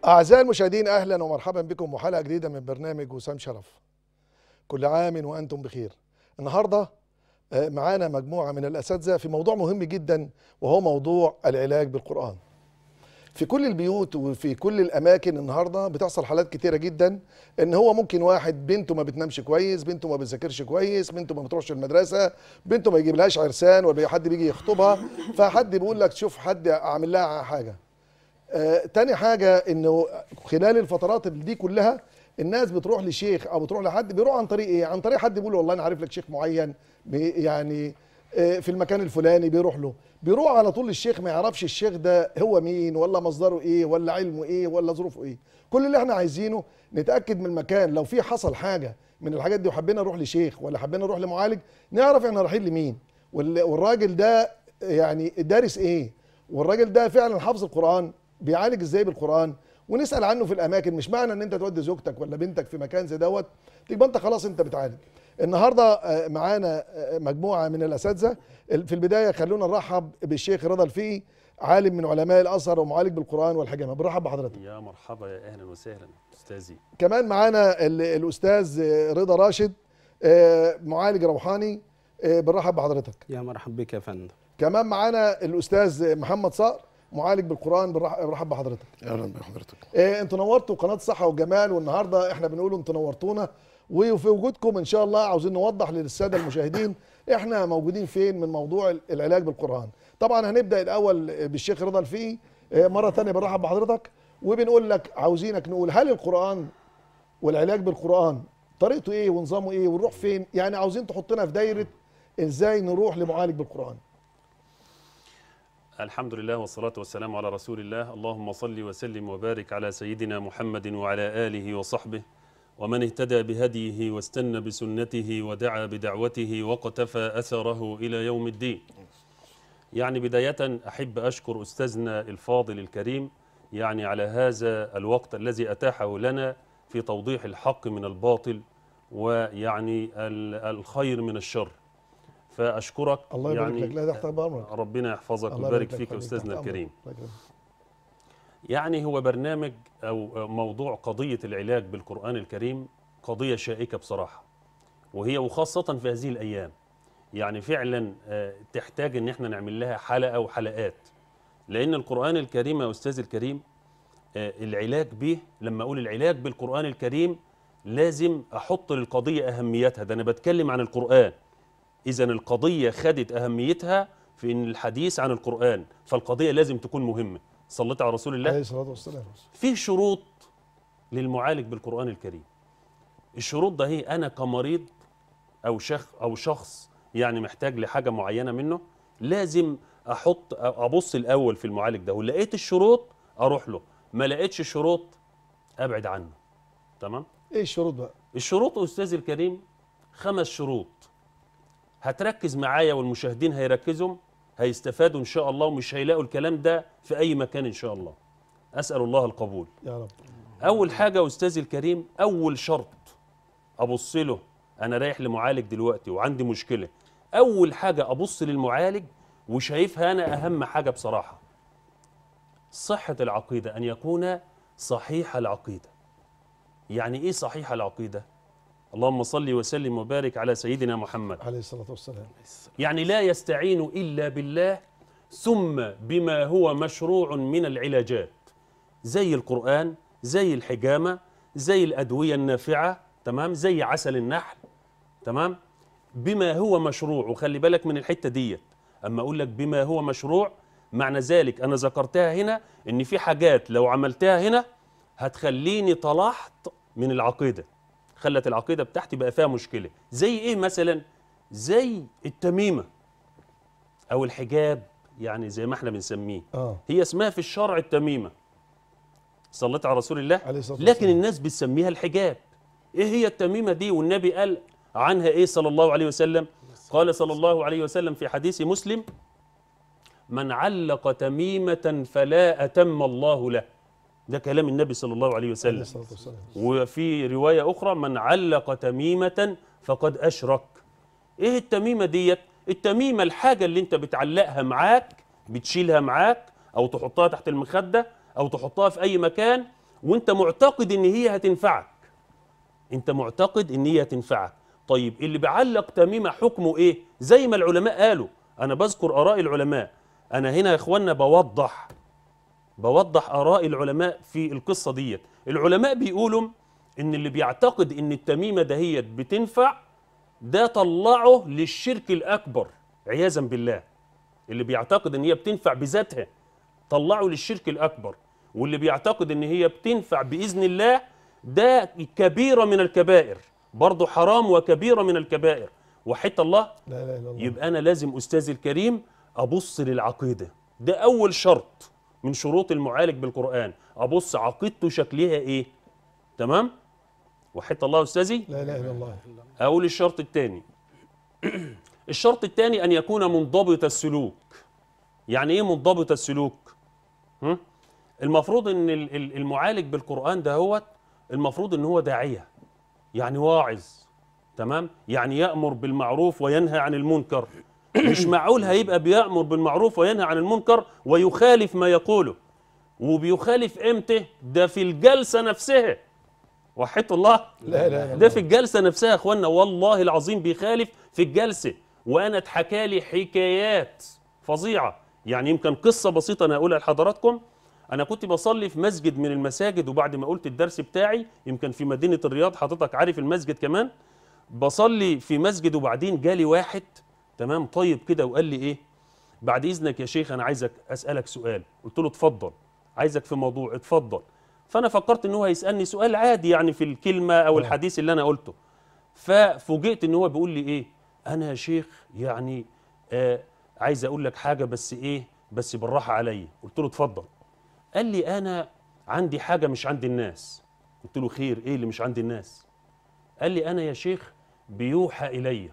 أعزائي المشاهدين أهلا ومرحبا بكم وحلقة جديدة من برنامج وسام شرف كل عام وأنتم بخير النهاردة آه، معانا مجموعة من الأساتذة في موضوع مهم جدا وهو موضوع العلاج بالقرآن في كل البيوت وفي كل الأماكن النهاردة بتحصل حالات كتيرة جدا إن هو ممكن واحد بنته ما بتنامش كويس بنته ما بتذاكرش كويس بنته ما بتروحش المدرسة بنته ما يجيبلهاش عرسان ولا حد بيجي يخطبها فحد بيقول لك شوف حد أعمل لها حاجة آه، تاني حاجة انه خلال الفترات دي كلها الناس بتروح لشيخ او بتروح لحد بيروح عن طريق ايه؟ عن طريق حد بيقول له والله انا عارف لك شيخ معين بي- يعني آه، في المكان الفلاني بيروح له بيروح على طول للشيخ ما يعرفش الشيخ ده هو مين ولا مصدره ايه ولا علمه ايه ولا ظروفه ايه كل اللي احنا عايزينه نتاكد من المكان لو في حصل حاجه من الحاجات دي وحبينا نروح لشيخ ولا حبينا نروح لمعالج نعرف احنا رايحين لمين وال- والراجل ده يعني دارس ايه والراجل ده فعلا حافظ القران بيعالج ازاي بالقران ونسال عنه في الاماكن مش معنى ان انت تودي زوجتك ولا بنتك في مكان زي دوت تبقى انت خلاص انت بتعالج النهارده آه، معانا آه، مجموعه من الاساتذه ال- في البدايه خلونا نرحب بالشيخ رضا الفقي عالم من علماء الازهر ومعالج بالقران والحجامه برحب بحضرتك يا مرحبا يا اهلا وسهلا استاذي كمان معانا ال- الاستاذ آه، رضا راشد آه، معالج روحاني آه، بنرحب بحضرتك يا مرحبا بك يا فندم كمان معانا الاستاذ محمد صقر معالج بالقران بنرح- بنرحب بحضرتك اهلا بحضرتك إيه انتوا نورتوا قناه الصحه والجمال والنهارده احنا بنقول انتوا نورتونا وفي وجودكم ان شاء الله عاوزين نوضح للساده المشاهدين احنا موجودين فين من موضوع العلاج بالقران طبعا هنبدا الاول بالشيخ رضا الفقي إيه مره ثانيه بنرحب بحضرتك وبنقول لك عاوزينك نقول هل القران والعلاج بالقران طريقته ايه ونظامه ايه ونروح فين يعني عاوزين تحطنا في دايره ازاي نروح لمعالج بالقران الحمد لله والصلاة والسلام على رسول الله اللهم صل وسلم وبارك على سيدنا محمد وعلى آله وصحبه ومن اهتدى بهديه واستنى بسنته ودعا بدعوته وقتفى أثره إلى يوم الدين يعني بداية أحب أشكر أستاذنا الفاضل الكريم يعني على هذا الوقت الذي أتاحه لنا في توضيح الحق من الباطل ويعني ال- الخير من الشر فأشكرك الله يبارك يعني لك لا تحت بامرك ربنا يحفظك الله ويبارك يبارك لك فيك يا حبيبي، استاذنا تحت الكريم أمرك. الله يكرمك. يعني هو برنامج او موضوع قضيه العلاج بالقران الكريم قضيه شائكه بصراحه وهي وخاصه في هذه الايام يعني فعلا آه، تحتاج ان احنا نعمل لها حلقه وحلقات لان القران الكريم يا استاذ الكريم آه، العلاج به لما اقول العلاج بالقران الكريم لازم احط للقضيه اهميتها ده انا بتكلم عن القران اذا القضيه خدت اهميتها في ان الحديث عن القران فالقضيه لازم تكون مهمه صليت على رسول الله عليه الصلاه والسلام في شروط للمعالج بالقرآن الكريم الشروط ده هي أنا كمريض أو شخص أو شخص يعني محتاج لحاجة معينة منه لازم أحط أبص الأول في المعالج ده ولقيت الشروط أروح له ما لقيتش الشروط أبعد عنه تمام ايه الشروط بقى الشروط أستاذ الكريم خمس شروط هتركز معايا والمشاهدين هيركزوا هيستفادوا إن شاء الله ومش هيلاقوا الكلام ده في أي مكان إن شاء الله أسأل الله القبول يا رب اول حاجه يا استاذي الكريم اول شرط ابص له انا رايح لمعالج دلوقتي وعندي مشكله اول حاجه ابص للمعالج وشايفها انا اهم حاجه بصراحه صحه العقيده ان يكون صحيح العقيده يعني ايه صحيح العقيده اللهم صل وسلم وبارك على سيدنا محمد عليه الصلاه والسلام يعني لا يستعين الا بالله ثم بما هو مشروع من العلاجات زي القران زي الحجامه زي الادويه النافعه تمام زي عسل النحل تمام بما هو مشروع وخلي بالك من الحته ديت اما اقول لك بما هو مشروع معنى ذلك انا ذكرتها هنا ان في حاجات لو عملتها هنا هتخليني طلعت من العقيده خلت العقيده بتاعتي بقى فيها مشكله زي ايه مثلا زي التميمه او الحجاب يعني زي ما احنا بنسميه اه هي اسمها في الشرع التميمه صليت على رسول الله عليه الصلاة لكن والسلام. الناس بتسميها الحجاب ايه هي التميمه دي والنبي قال عنها ايه صلى الله عليه وسلم قال صلى الله عليه وسلم في حديث مسلم من علق تميمه فلا اتم الله له ده كلام النبي صلى الله عليه عليه وسلم الصلاه والسلام وفي رواية أخرى من علق تميمة فقد أشرك إيه التميمة ديت؟ التميمة الحاجة اللي أنت بتعلقها معاك بتشيلها معاك أو تحطها تحت المخدة أو تحطها في أي مكان وانت معتقد ان هي هتنفعك انت معتقد ان هي هتنفعك طيب اللي بيعلق تميمه حكمه ايه زي ما العلماء قالوا انا بذكر اراء العلماء انا هنا يا اخوانا بوضح بوضح اراء العلماء في القصه ديت العلماء بيقولوا ان اللي بيعتقد ان التميمه دهيت بتنفع ده طلعه للشرك الاكبر عياذا بالله اللي بيعتقد ان هي بتنفع بذاتها طلعه للشرك الاكبر واللي بيعتقد ان هي بتنفع باذن الله ده كبيره من الكبائر برضه حرام وكبيره من الكبائر وحتى الله لا اله الا الله يبقى انا لازم استاذي الكريم ابص للعقيده ده اول شرط من شروط المعالج بالقران ابص عقيدته شكلها ايه تمام وحتى الله استاذي لا اله الا الله اقول الشرط الثاني الشرط الثاني ان يكون منضبط السلوك يعني ايه منضبط السلوك هم؟ المفروض ان ال- ال- المعالج بالقران ده هو المفروض ان هو داعيه يعني واعظ تمام يعني يامر بالمعروف وينهى عن المنكر مش معقول هيبقى بيامر بالمعروف وينهى عن المنكر ويخالف ما يقوله وبيخالف امتى ده في الجلسه نفسها وحيت الله لا اله الا الله ده في الجلسه نفسها يا اخوانا والله العظيم بيخالف في الجلسه وانا اتحكى لي حكايات فظيعه يعني يمكن قصه بسيطه انا اقولها لحضراتكم انا كنت بصلي في مسجد من المساجد وبعد ما قلت الدرس بتاعي يمكن في مدينه الرياض حضرتك عارف المسجد كمان بصلي في مسجد وبعدين جالي واحد تمام طيب كده وقال لي ايه بعد اذنك يا شيخ انا عايزك اسالك سؤال قلت له اتفضل عايزك في موضوع اتفضل فانا فكرت ان هو هيسالني سؤال عادي يعني في الكلمه او الحديث اللي انا قلته ففوجئت ان هو بيقول لي ايه انا يا شيخ يعني آه عايز اقول لك حاجه بس ايه بس بالراحه عليا قلت له اتفضل قال لي انا عندي حاجه مش عند الناس قلت له خير ايه اللي مش عند الناس قال لي انا يا شيخ بيوحى الي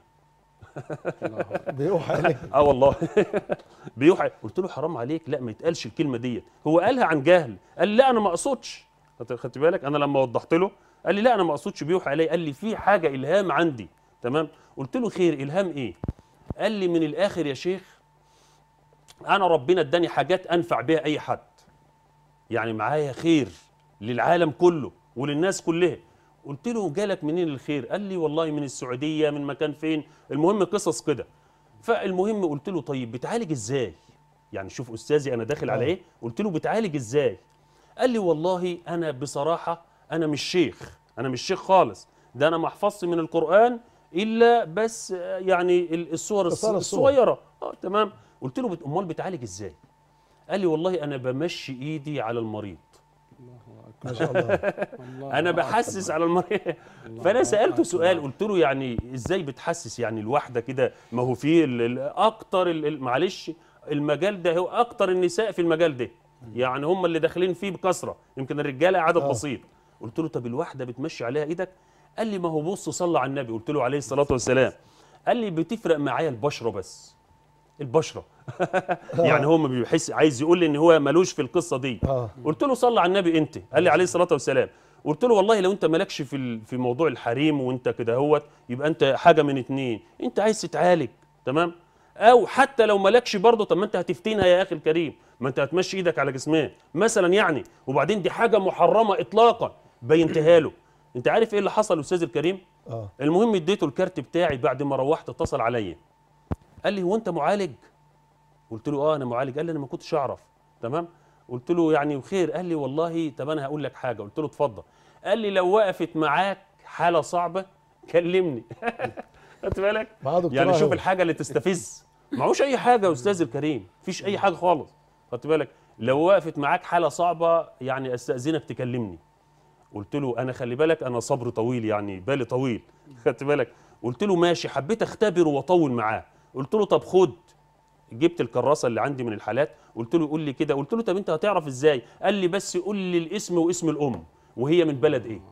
بيوحى عليك اه والله بيوحى قلت له حرام عليك لا ما يتقالش الكلمه ديت هو قالها عن جهل قال لي لا انا ما اقصدش خدت- خدت بالك انا لما وضحت له قال لي لا انا ما اقصدش بيوحى علي قال لي في حاجه الهام عندي تمام قلت له خير الهام ايه قال لي من الاخر يا شيخ انا ربنا اداني حاجات انفع بيها اي حد يعني معايا خير للعالم كله وللناس كلها قلت له جالك منين الخير قال لي والله من السعوديه من مكان فين المهم قصص كده فالمهم قلت له طيب بتعالج ازاي يعني شوف استاذي انا داخل على آه. ايه قلت له بتعالج ازاي قال لي والله انا بصراحه انا مش شيخ انا مش شيخ خالص ده انا ما حفظت من القران الا بس آه، يعني ال- الصور الص- قصار الصور. الصغيره اه تمام قلت له بت- امال بتعالج ازاي قال لي والله انا بمشي ايدي على المريض ما شاء الله الله انا بحسس على المريض فانا سالته سؤال قلت له يعني ازاي بتحسس يعني الواحده كده ما هو في ال- ال- اكتر ال- ال- معلش المجال ده هو اكتر النساء في المجال ده يعني هم اللي داخلين فيه بكثره يمكن الرجاله عدد آه. بسيط قلت له طب الواحده بتمشي عليها ايدك قال لي ما هو بص صلى على النبي قلت له عليه الصلاه والسلام قال لي بتفرق معايا البشره بس البشره يعني هو ما بيحس عايز يقول لي ان هو ملوش في القصه دي اه قلت له صلى على النبي انت قال لي عليه الصلاه والسلام قلت له والله لو انت مالكش في ال- في موضوع الحريم وانت كده هوت يبقى انت حاجه من اتنين انت عايز تتعالج تمام او حتى لو مالكش برضه طب ما انت هتفتينها يا اخي الكريم ما انت هتمشي ايدك على جسمها مثلا يعني وبعدين دي حاجه محرمه اطلاقا بينتها له انت عارف ايه اللي حصل استاذ الكريم اه المهم اديته الكارت بتاعي بعد ما روحت اتصل عليا قال لي هو انت معالج قلت له اه انا معالج قال لي انا ما كنتش اعرف تمام قلت له يعني وخير قال لي والله طب انا هقول لك حاجه قلت له اتفضل قال لي لو وقفت معاك حاله صعبه كلمني خدت بالك معاه دكتوراه يعني شوف هو. الحاجه اللي تستفز معهوش اي حاجه يا استاذ الكريم مفيش اي حاجه خالص خدت بالك لو وقفت معاك حاله صعبه يعني استاذنك تكلمني قلت له انا خلي بالك انا صبر طويل يعني بالي طويل خدت بالك قلت له ماشي حبيت اختبره واطول معاه قلت له طب خد جبت الكراسه اللي عندي من الحالات قلت له قول لي كده قلت له طب انت هتعرف ازاي قال لي بس قول لي الاسم واسم الام وهي من بلد ايه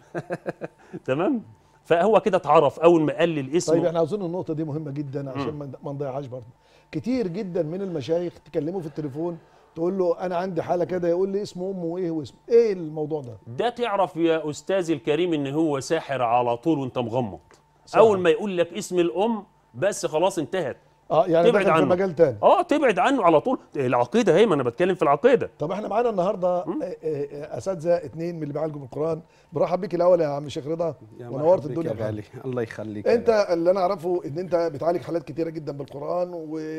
تمام فهو كده اتعرف اول ما قال لي الاسم طيب احنا اظن النقطه دي مهمه جدا عشان ما ما نضيعهاش برضه كتير جدا من المشايخ تكلمه في التليفون تقول له انا عندي حاله كده يقول لي اسم امه وايه واسم ايه الموضوع ده ده تعرف يا استاذي الكريم ان هو ساحر على طول وانت مغمض صح. اول ما يقول لك اسم الام بس خلاص انتهت اه يعني تبعد دخل في عنه. مجال تاني اه تبعد عنه على طول العقيده هي ما انا بتكلم في العقيده طب احنا معانا النهارده آه، آه، آه، اساتذه اثنين من اللي بيعالجوا بالقران برحب بيك الاول يا عم شيخ رضا يا ونورت مرحبا بك الدنيا يا بحالك. غالي الله يخليك يا انت غالي. اللي انا اعرفه ان انت بتعالج حالات كتيره جدا بالقران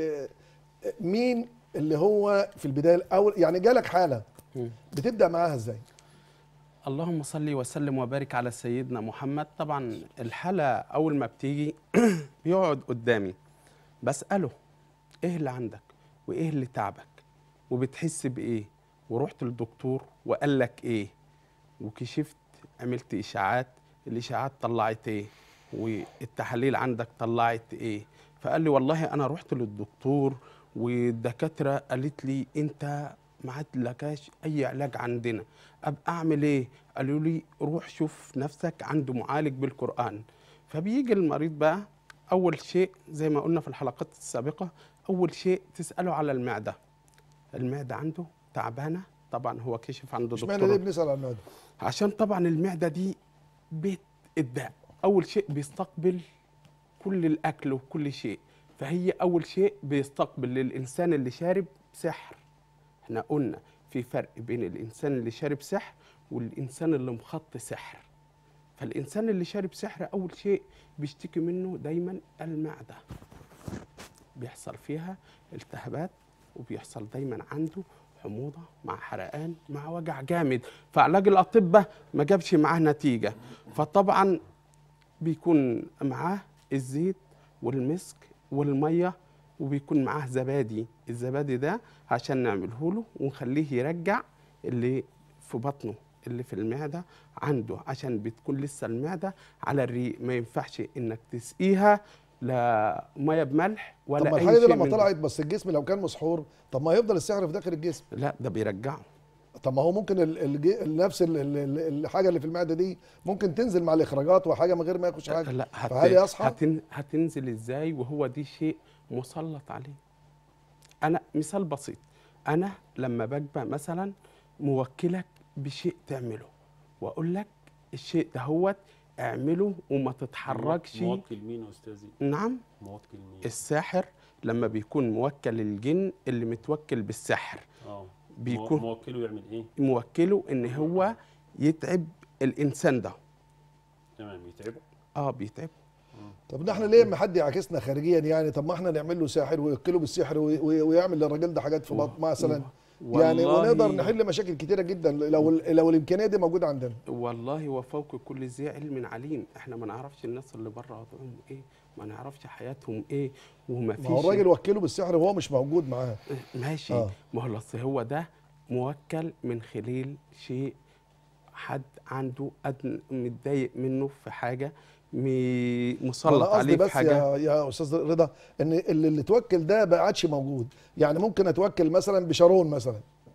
ومين اللي هو في البدايه الاول يعني جالك حاله مم. بتبدا معاها ازاي اللهم صل وسلم وبارك على سيدنا محمد طبعا الحالة أول ما بتيجي بيقعد قدامي بسأله إيه اللي عندك وإيه اللي تعبك وبتحس بإيه ورحت للدكتور وقال لك إيه وكشفت عملت إشاعات الإشاعات طلعت إيه والتحاليل عندك طلعت إيه فقال لي والله أنا رحت للدكتور والدكاترة قالت لي أنت ما عادلكاش أي علاج عندنا ابقى اعمل ايه قالوا لي روح شوف نفسك عند معالج بالقران فبيجي المريض بقى اول شيء زي ما قلنا في الحلقات السابقه اول شيء تساله على المعده المعده عنده تعبانه طبعا هو كشف عنده مش معنى ليه دكتور بنسال عن المعده عشان طبعا المعده دي بيت الداء اول شيء بيستقبل كل الاكل وكل شيء فهي اول شيء بيستقبل للانسان اللي شارب سحر احنا قلنا في فرق بين الانسان اللي شارب سحر والانسان اللي مخط سحر فالانسان اللي شارب سحر اول شيء بيشتكي منه دايما المعده بيحصل فيها التهابات وبيحصل دايما عنده حموضه مع حرقان مع وجع جامد فعلاج الاطباء ما جابش معاه نتيجه فطبعا بيكون معاه الزيت والمسك والميه وبيكون معاه زبادي الزبادي ده عشان نعمله له ونخليه يرجع اللي في بطنه اللي في المعده عنده عشان بتكون لسه المعده على الريق ما ينفعش انك تسقيها لا ميه بملح ولا طب ما اي الحاجه دي شيء لما من ده. طلعت بس الجسم لو كان مسحور طب ما يفضل السحر في داخل الجسم لا ده بيرجعه طب ما هو ممكن ال- الج- نفس ال- ال- ال- الحاجه اللي في المعده دي ممكن تنزل مع الاخراجات وحاجه من غير ما ياخدش حاجه لا هت... فهل يصحى هتن... هتنزل ازاي وهو دي شيء مسلط عليه انا مثال بسيط انا لما ببقى مثلا موكلك بشيء تعمله واقول لك الشيء دهوت اعمله وما تتحركش موكل مين يا استاذي نعم موكل مين الساحر لما بيكون موكل الجن اللي متوكل بالسحر اه بيكون- مو- موكله يعمل ايه موكله ان هو يتعب الانسان ده تمام يتعبه اه بيتعب طب احنا ليه اما حد يعاكسنا خارجيا يعني طب ما احنا نعمل له ساحر ويوكله بالسحر وي- وي- ويعمل للراجل ده حاجات في بطن مثلا يعني والله- ونقدر نحل مشاكل كتيره جدا لو لو الامكانيه دي موجوده عندنا والله وفوق كل ذي علم عليم احنا ما نعرفش الناس اللي بره وضعهم ايه ما نعرفش حياتهم ايه وما ما هو فيش الراجل وكله بالسحر وهو مش موجود معاه ماشي آه. ما هو أصل هو ده موكل من خلال شيء حد عنده أدن متضايق منه في حاجه م- انا مسلط قصدي عليه في بس حاجه يا يا استاذ رضا ان اللي, اللي توكل ده بقى عادش موجود يعني ممكن اتوكل مثلا بشارون مثلا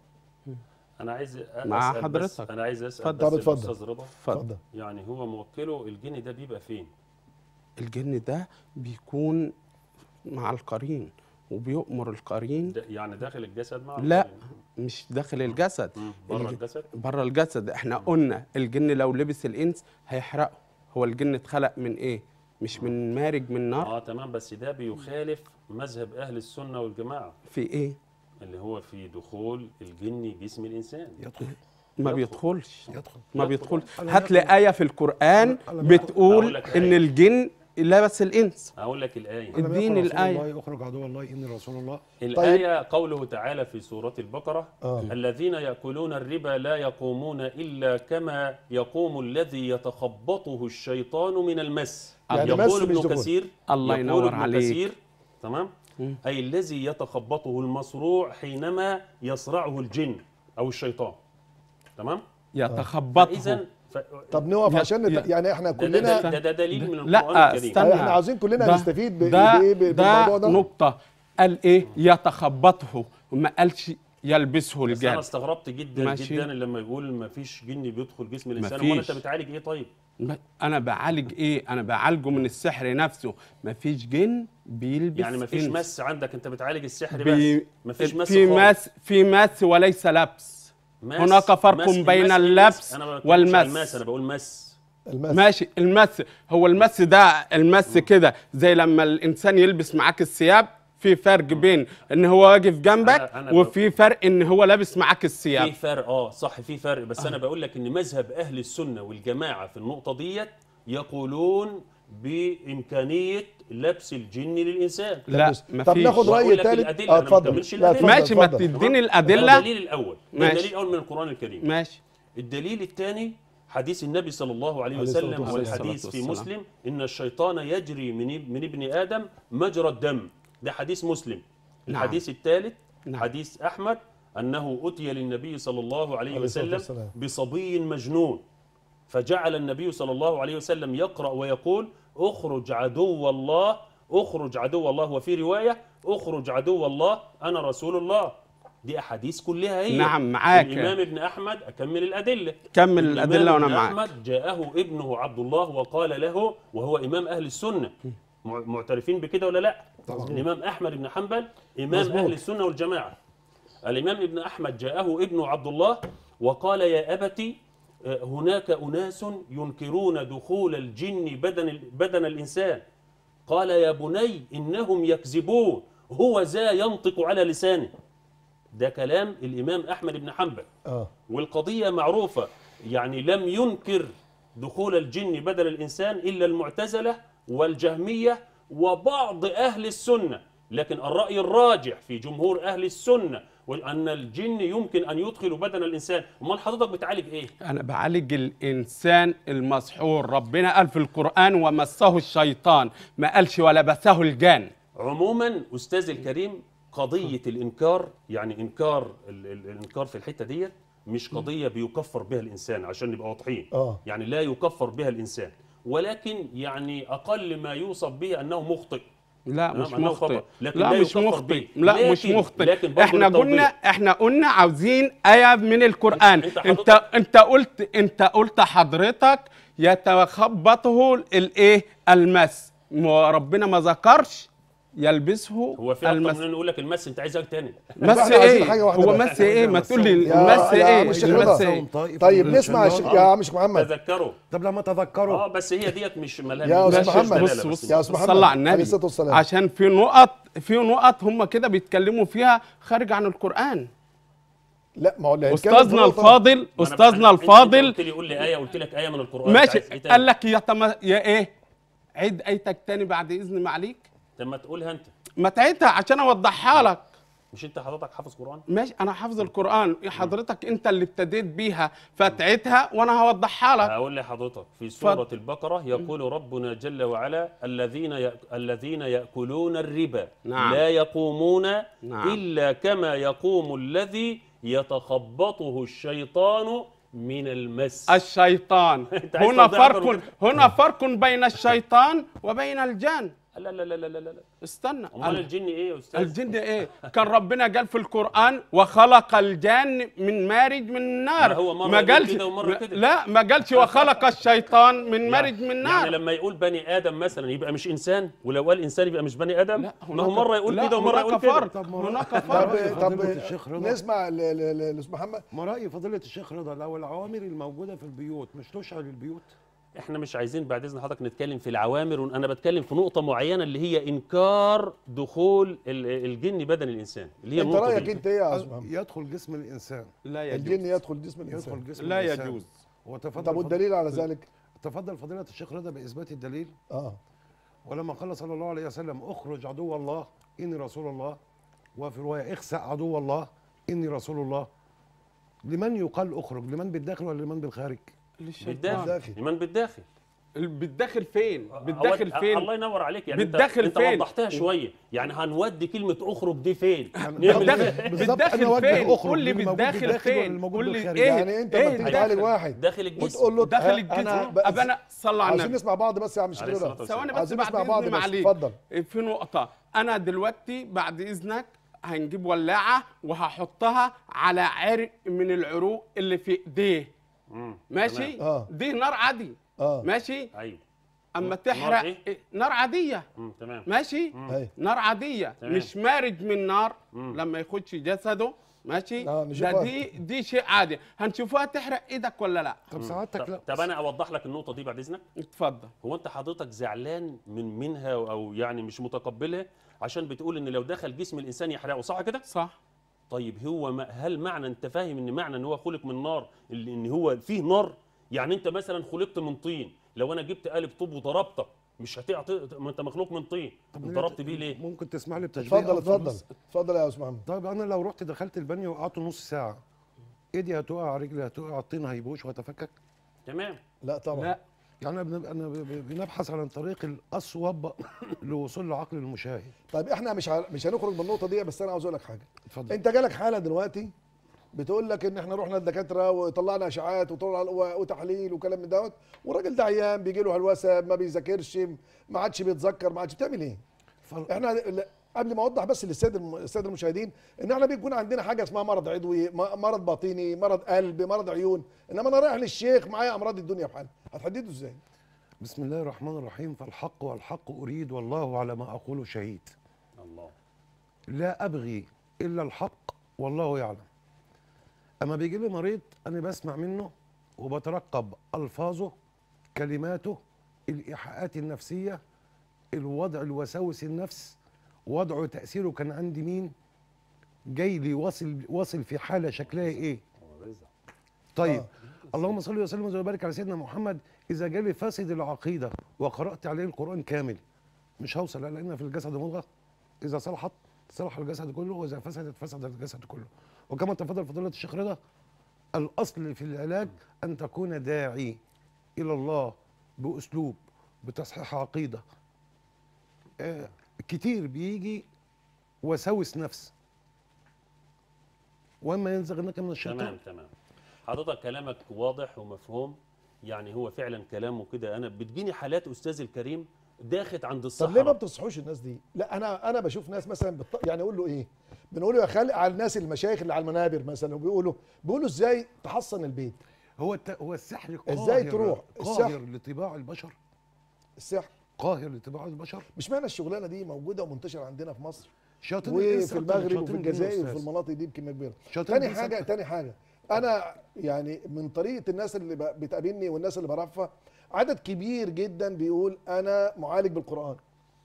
انا عايز أ- مع أسأل بس حضرتك. انا عايز اسال اتفضل. بس طب اتفضل. الاستاذ رضا اتفضل يعني هو موكله الجن ده بيبقى فين الجن ده بيكون مع القرين وبيؤمر القرين ده يعني داخل الجسد مع لا مش داخل الجسد مم. بره الج- الجسد بره الجسد احنا قلنا الجن لو لبس الانس هيحرقه هو الجن اتخلق من ايه مش من مارج من نار اه تمام بس ده بيخالف مذهب اهل السنه والجماعه في ايه اللي هو في دخول الجن جسم الانسان يدخل ما يدخل. بيدخلش يدخل ما يدخل. بيدخلش أنا هات لي يدخل. آية في القرآن أنا- أنا- أقول بتقول لك إن آية. الجن لبس الإنس اقول لك الايه ألم اديني يقل رسول الآية. الله اخرج عدو الله اني رسول الله الآية قوله تعالى في سورة البقرة آه. الذين يأكلون الربا لا يقومون إلا كما يقوم الذي يتخبطه الشيطان من المس يعني مس يقول مش ابن دخول. كثير الله يقول ينور ابن عليك. كثير تمام مم. أي الذي يتخبطه المصروع حينما يصرعه الجن أو الشيطان تمام يتخبطه إذا ف... طب نقف يا- عشان نت... يا- يعني احنا ده, ده, كلنا ده, ده دليل من لا، القرآن الكريم استنى. احنا عاوزين كلنا ده- نستفيد ب... ده ب... ب... بالموضوع ده ده نقطة قال إيه يتخبطه وما قالش يلبسه بس انا الجن استغربت جدا ماشي. جدا لما يقول ما فيش جن بيدخل جسم الانسان مفيش. امال انت بتعالج ايه طيب ما- أنا بعالج إيه أنا بعالجه من السحر نفسه ما فيش جن بيلبس يعني ما فيش إنس. مس عندك انت بتعالج السحر بي- بس ما فيش مس في خالص. مس في مس وليس لبس مس- هناك فرق مس- بين المس إيه اللبس مس؟ انا ما بتكلمش عن والمس. المس انا بقول مس المس ماشي المس هو المس ده المس كده زي لما الانسان يلبس معاك الثياب في فرق بين ان هو واقف جنبك أنا- أنا وفي فرق ان هو لابس معاك في الثياب فرق اه صح في فرق بس انا بقول لك ان مذهب اهل السنه والجماعه في النقطه ديت يقولون بامكانيه لبس الجن للانسان لا بص، ما طب فيش. ناخد وأقول راي لك ثالث الأدلة، اه أنا ما اتفضل بكملش لا الأدلة. اتفضل ماشي ما اتفضل. تديني ده الادله الدليل الاول ده ماشي. الدليل الاول من القران الكريم ماشي الدليل الثاني حديث النبي صلى الله عليه عليه الصلاة وسلم والسلام. والحديث في والسلام. مسلم ان الشيطان يجري من من ابن ادم مجرى الدم ده حديث مسلم نعم. الحديث الثالث نعم. حديث احمد انه اتي للنبي صلى الله عليه عليه الصلاة وسلم والسلام. بصبي مجنون فجعل النبي صلى الله عليه وسلم يقرا ويقول اخرج عدو الله اخرج عدو الله وفي روايه اخرج عدو الله انا رسول الله دي احاديث كلها هي نعم، معاك. الامام ابن احمد اكمل الادله كمل الإمام الادله وانا ابن معاك أحمد جاءه ابنه عبد الله وقال له وهو إمام أهل السنة مع- معترفين بكده ولا لا؟ الإمام أحمد بن حنبل إمام مظبوط. أهل السنة والجماعة الإمام ابن أحمد جاءه ابنه عبد الله وقال يا أبتي آه، هناك أناس ينكرون دخول الجن بدن ال- بدن الإنسان قال يا بني إنهم يكذبون هو ذا ينطق على لسانه ده كلام الإمام أحمد بن حنبل اه والقضية معروفة يعني لم ينكر دخول الجن بدل الإنسان إلا المعتزلة والجهمية وبعض أهل السنة لكن الرأي الراجح في جمهور أهل السنة أن الجن يمكن أن يدخل بدن الإنسان أمال حضرتك بتعالج إيه؟ انا بعالج الانسان المسحور ربنا قال في القران ومسه الشيطان ما قالش ولبسه الجان عموما أستاذ الكريم قضية الإنكار يعني إنكار ال- ال- الإنكار في الحتة ديت مش قضية بيكفر بها الإنسان عشان نبقى واضحين آه. يعني لا يكفر بها الإنسان ولكن يعني أقل ما يوصف به أنه مخطئ لا نعم، مش أنه مخطئ خطأ. لكن لا لا مش يكفر مخطئ به. لا مش لكن- مخطئ لكن برضه احنا للتوضيح. قلنا احنا قلنا عاوزين آية من القرآن أنت انت حضرتك- انت قلت انت قلت حضرتك يتخبطه الايه المس ما ربنا ما ذكرش يلبسه هو في أكتر المس من إنه يقول لك المس أنت عايز حاجة تاني مس إحنا عايزين ايه حاجة واحدة هو بس. مس ايه ما تقول لي يا- المس يا ايه عم الشيخ المس رضا. ايه طيب نسمع الش- يا عم شيخ محمد تذكروا طب لما تذكروا اه بس هي ديت مش ملهاش يا أستاذ ملهاش محمد، دلالة بص بس. بص يا أستاذ محمد، صلى على عليه النبي الصلاة والسلام. عشان في نقط في نقط هم كده بيتكلموا فيها خارج عن القرآن لا ما هو اللي هيتكلم في استاذنا نقطة- الفاضل ما أنا- استاذنا أنت- أنت الفاضل قلت لي قول لي آية قلت لك آية من القرآن ماشي أنت عايز إيه تاني؟ قال لك يا تم... يا ايه عيد ايتك تاني بعد اذن معليك طب ما تقولها أنت ما تعيدها عشان اوضحها لك مش أنت حضرتك حافظ قرآن؟ ماشي انا حافظ القران حضرتك انت اللي ابتديت بيها فتعيدها وانا هوضحها لك هقول لحضرتك في سورة البقرة يقول ربنا جل وعلا الذين يأك الذين يأكلون الربا نعم. لا يقومون نعم. إلا كما يقوم الذي يتخبطه الشيطان من المس الشيطان أنت عايز هنا توضح فرق أكتر هنا فرق بين الشيطان وبين الجن لا لا لا لا لا لا استنى أمال الجن إيه يا أستاذ؟ الجن ايه كان ربنا قال في القران وخلق الجن من مارج من النار ما هو مرة ما يقول قالش كده ومرة ما- كده. لا ما قالش وخلق الشيطان من مارج من يعني النار لما يقول بني آدم مثلا يبقى مش إنسان ولو قال إنسان يبقى مش بني آدم لا ما هو مرة يقول لا، كده ومرة هناك يقول كده فرق طب ما- هناك طب فرق رأي طب فضيلة الشيخ رضا. نسمع ل- ل- ل- الاستاذ محمد ما رأي فضيلة الشيخ رضا لو العوامر الموجودة في البيوت مش تشعل البيوت احنا مش عايزين بعد اذن حضرتك نتكلم في العوامر انا بتكلم في نقطه معينه اللي هي انكار دخول ال- الجن بدن الانسان اللي هي انت النقطه رايك دي. انت ايه يا استاذ محمد يدخل جسم الإنسان لا يجوز الجن يدخل جسم يدخل الانسان جسم لا الإنسان يجوز وتفضل طب والدليل على ذلك تفضل فضيلة الشيخ رضا بإثبات الدليل اه ولما قال صلى الله عليه وسلم اخرج عدو الله إني رسول الله وفي رواية اخسأ عدو الله إني رسول الله لمن يقال اخرج لمن بالداخل ولا لمن بالخارج للشيطان بالداخل بالداخل. ايمان بالداخل بالداخل فين بالداخل أول- فين الله ينور عليك يعني بالداخل انت, فين؟ انت وضحتها شويه يعني هنودي كلمه اخرج دي فين نعمل بالداخل إيه؟ بالظبط، أنا بالداخل أوجه فين أخرج قول لي بين الموجود بالداخل بالداخل ولا فين الموجود قول لي بالخارج؟ ايه يعني انت ايه لما تيجي تعالج الداخل؟ واحد داخل الجسم وتقول له داخل آه، الجسم انا بس- ابقى انا صلى على عايزين النبي نسمع بعض بس يا عم شيخ عليه رضا الصلاة والسلام. ثواني بس عايزين بعد نسمع بعض اذن بس معليك اتفضل في نقطة أنا دلوقتي بعد إذنك هنجيب ولاعة وهحطها على عرق من العروق اللي في إيديه مم. ماشي تمام. آه. دي نار عادي اه ماشي ايوه أما نار تحرق إيه؟ إيه؟ نار عادية مم. تمام ماشي ايوه نار عادية تمام. مش مارج من نار مم. لما يخش جسده ماشي آه، ده نشوفها. دي دي شيء عادي هنشوفها تحرق ايدك ولا لا طب سعادتك طب, لا طب انا اوضح لك النقطه دي بعد اذنك اتفضل هو انت حضرتك زعلان من منها او يعني مش متقبلها عشان بتقول ان لو دخل جسم الانسان يحرقه صح كده صح طيب هو ما هل معنى انت فاهم ان معنى ان هو خلق من نار اللي- ان هو فيه نار يعني انت مثلا خلقت من طين لو انا جبت قالب طوب وضربتك مش هتعطي ما انت مخلوق من طين طب ضربت بيه ليه ممكن تسمع لي بتشبيه اتفضل أفضل اتفضل بس؟ اتفضل يا استاذ محمد طيب انا لو رحت دخلت البانيو وقعدت نص ساعه ايدي هتقع رجلي هتقع الطين هيبوش وهتفكك تمام لا طبعا لا يعني أنا بن- انا ب- ب- بنبحث عن الطريق الاصوب للوصول لعقل المشاهد طيب احنا مش ع- مش هنخرج من النقطه دي بس انا عاوز اقول لك حاجه اتفضل انت جالك حاله دلوقتي بتقول لك ان احنا رحنا للدكاتره وطلعنا اشعاعات وطلع وتحاليل وكلام من دوت والراجل ده عيان بيجي له هلوسه ما بيذاكرش ما عادش بيتذكر ما عادش بتعمل ايه؟ فال- احنا ل- قبل ما اوضح بس للساده الم- الساده المشاهدين ان احنا بيكون عندنا حاجه اسمها مرض عضوي م- مرض باطني مرض قلب مرض عيون انما انا رايح للشيخ معايا امراض الدنيا بحالها هتحدده ازاي؟ بسم الله الرحمن الرحيم فالحق والحق اريد والله على ما اقول شهيد الله لا ابغي الا الحق والله يعلم اما بيجي لي مريض انا بسمع منه وبترقب الفاظه كلماته الايحاءات النفسيه الوضع الوساوس النفس وضعه تاثيره كان عندي مين جاي لي واصل واصل في حاله شكلها ايه طيب آه. اللهم صل وسلم وبارك على سيدنا محمد اذا جالي فاسد العقيده وقرات عليه القران كامل مش هوصل لان في الجسد مضغه اذا صلحت صلح الجسد كله واذا فسدت فسد الجسد كله وكما تفضل فضيله الشيخ رضا الاصل في العلاج ان تكون داعي الى الله باسلوب بتصحيح عقيده آه كتير بيجي وسوس نفس واما ينزغنك من الشيطان تمام تمام حضرتك كلامك واضح ومفهوم يعني هو فعلا كلامه كده انا بتجيني حالات استاذ الكريم داخت عند طب ليه ما الصحراء بتصحوش الناس دي؟ لا انا انا بشوف ناس مثلا بت... يعني اقول له ايه؟ بنقول له يا خالق على الناس المشايخ اللي على المنابر مثلا وبيقولوا بيقولوا ازاي تحصن البيت؟ هو الت... هو السحر قاهر إزاي تروح؟ قاهر السحر. لطباع البشر السحر قاهر لطباع البشر مش معنى الشغلانه دي موجوده ومنتشره عندنا في مصر شياطين الإنس وفي أكتر من المغرب شياطين وفي الجن الجزائر أستاذ. وفي المناطق دي بكميه كبيره. شياطين تاني الإنس حاجه أكتر. تاني حاجه انا يعني من طريقه الناس اللي ب- بتقابلني والناس اللي برفع عدد كبير جدا بيقول انا معالج بالقران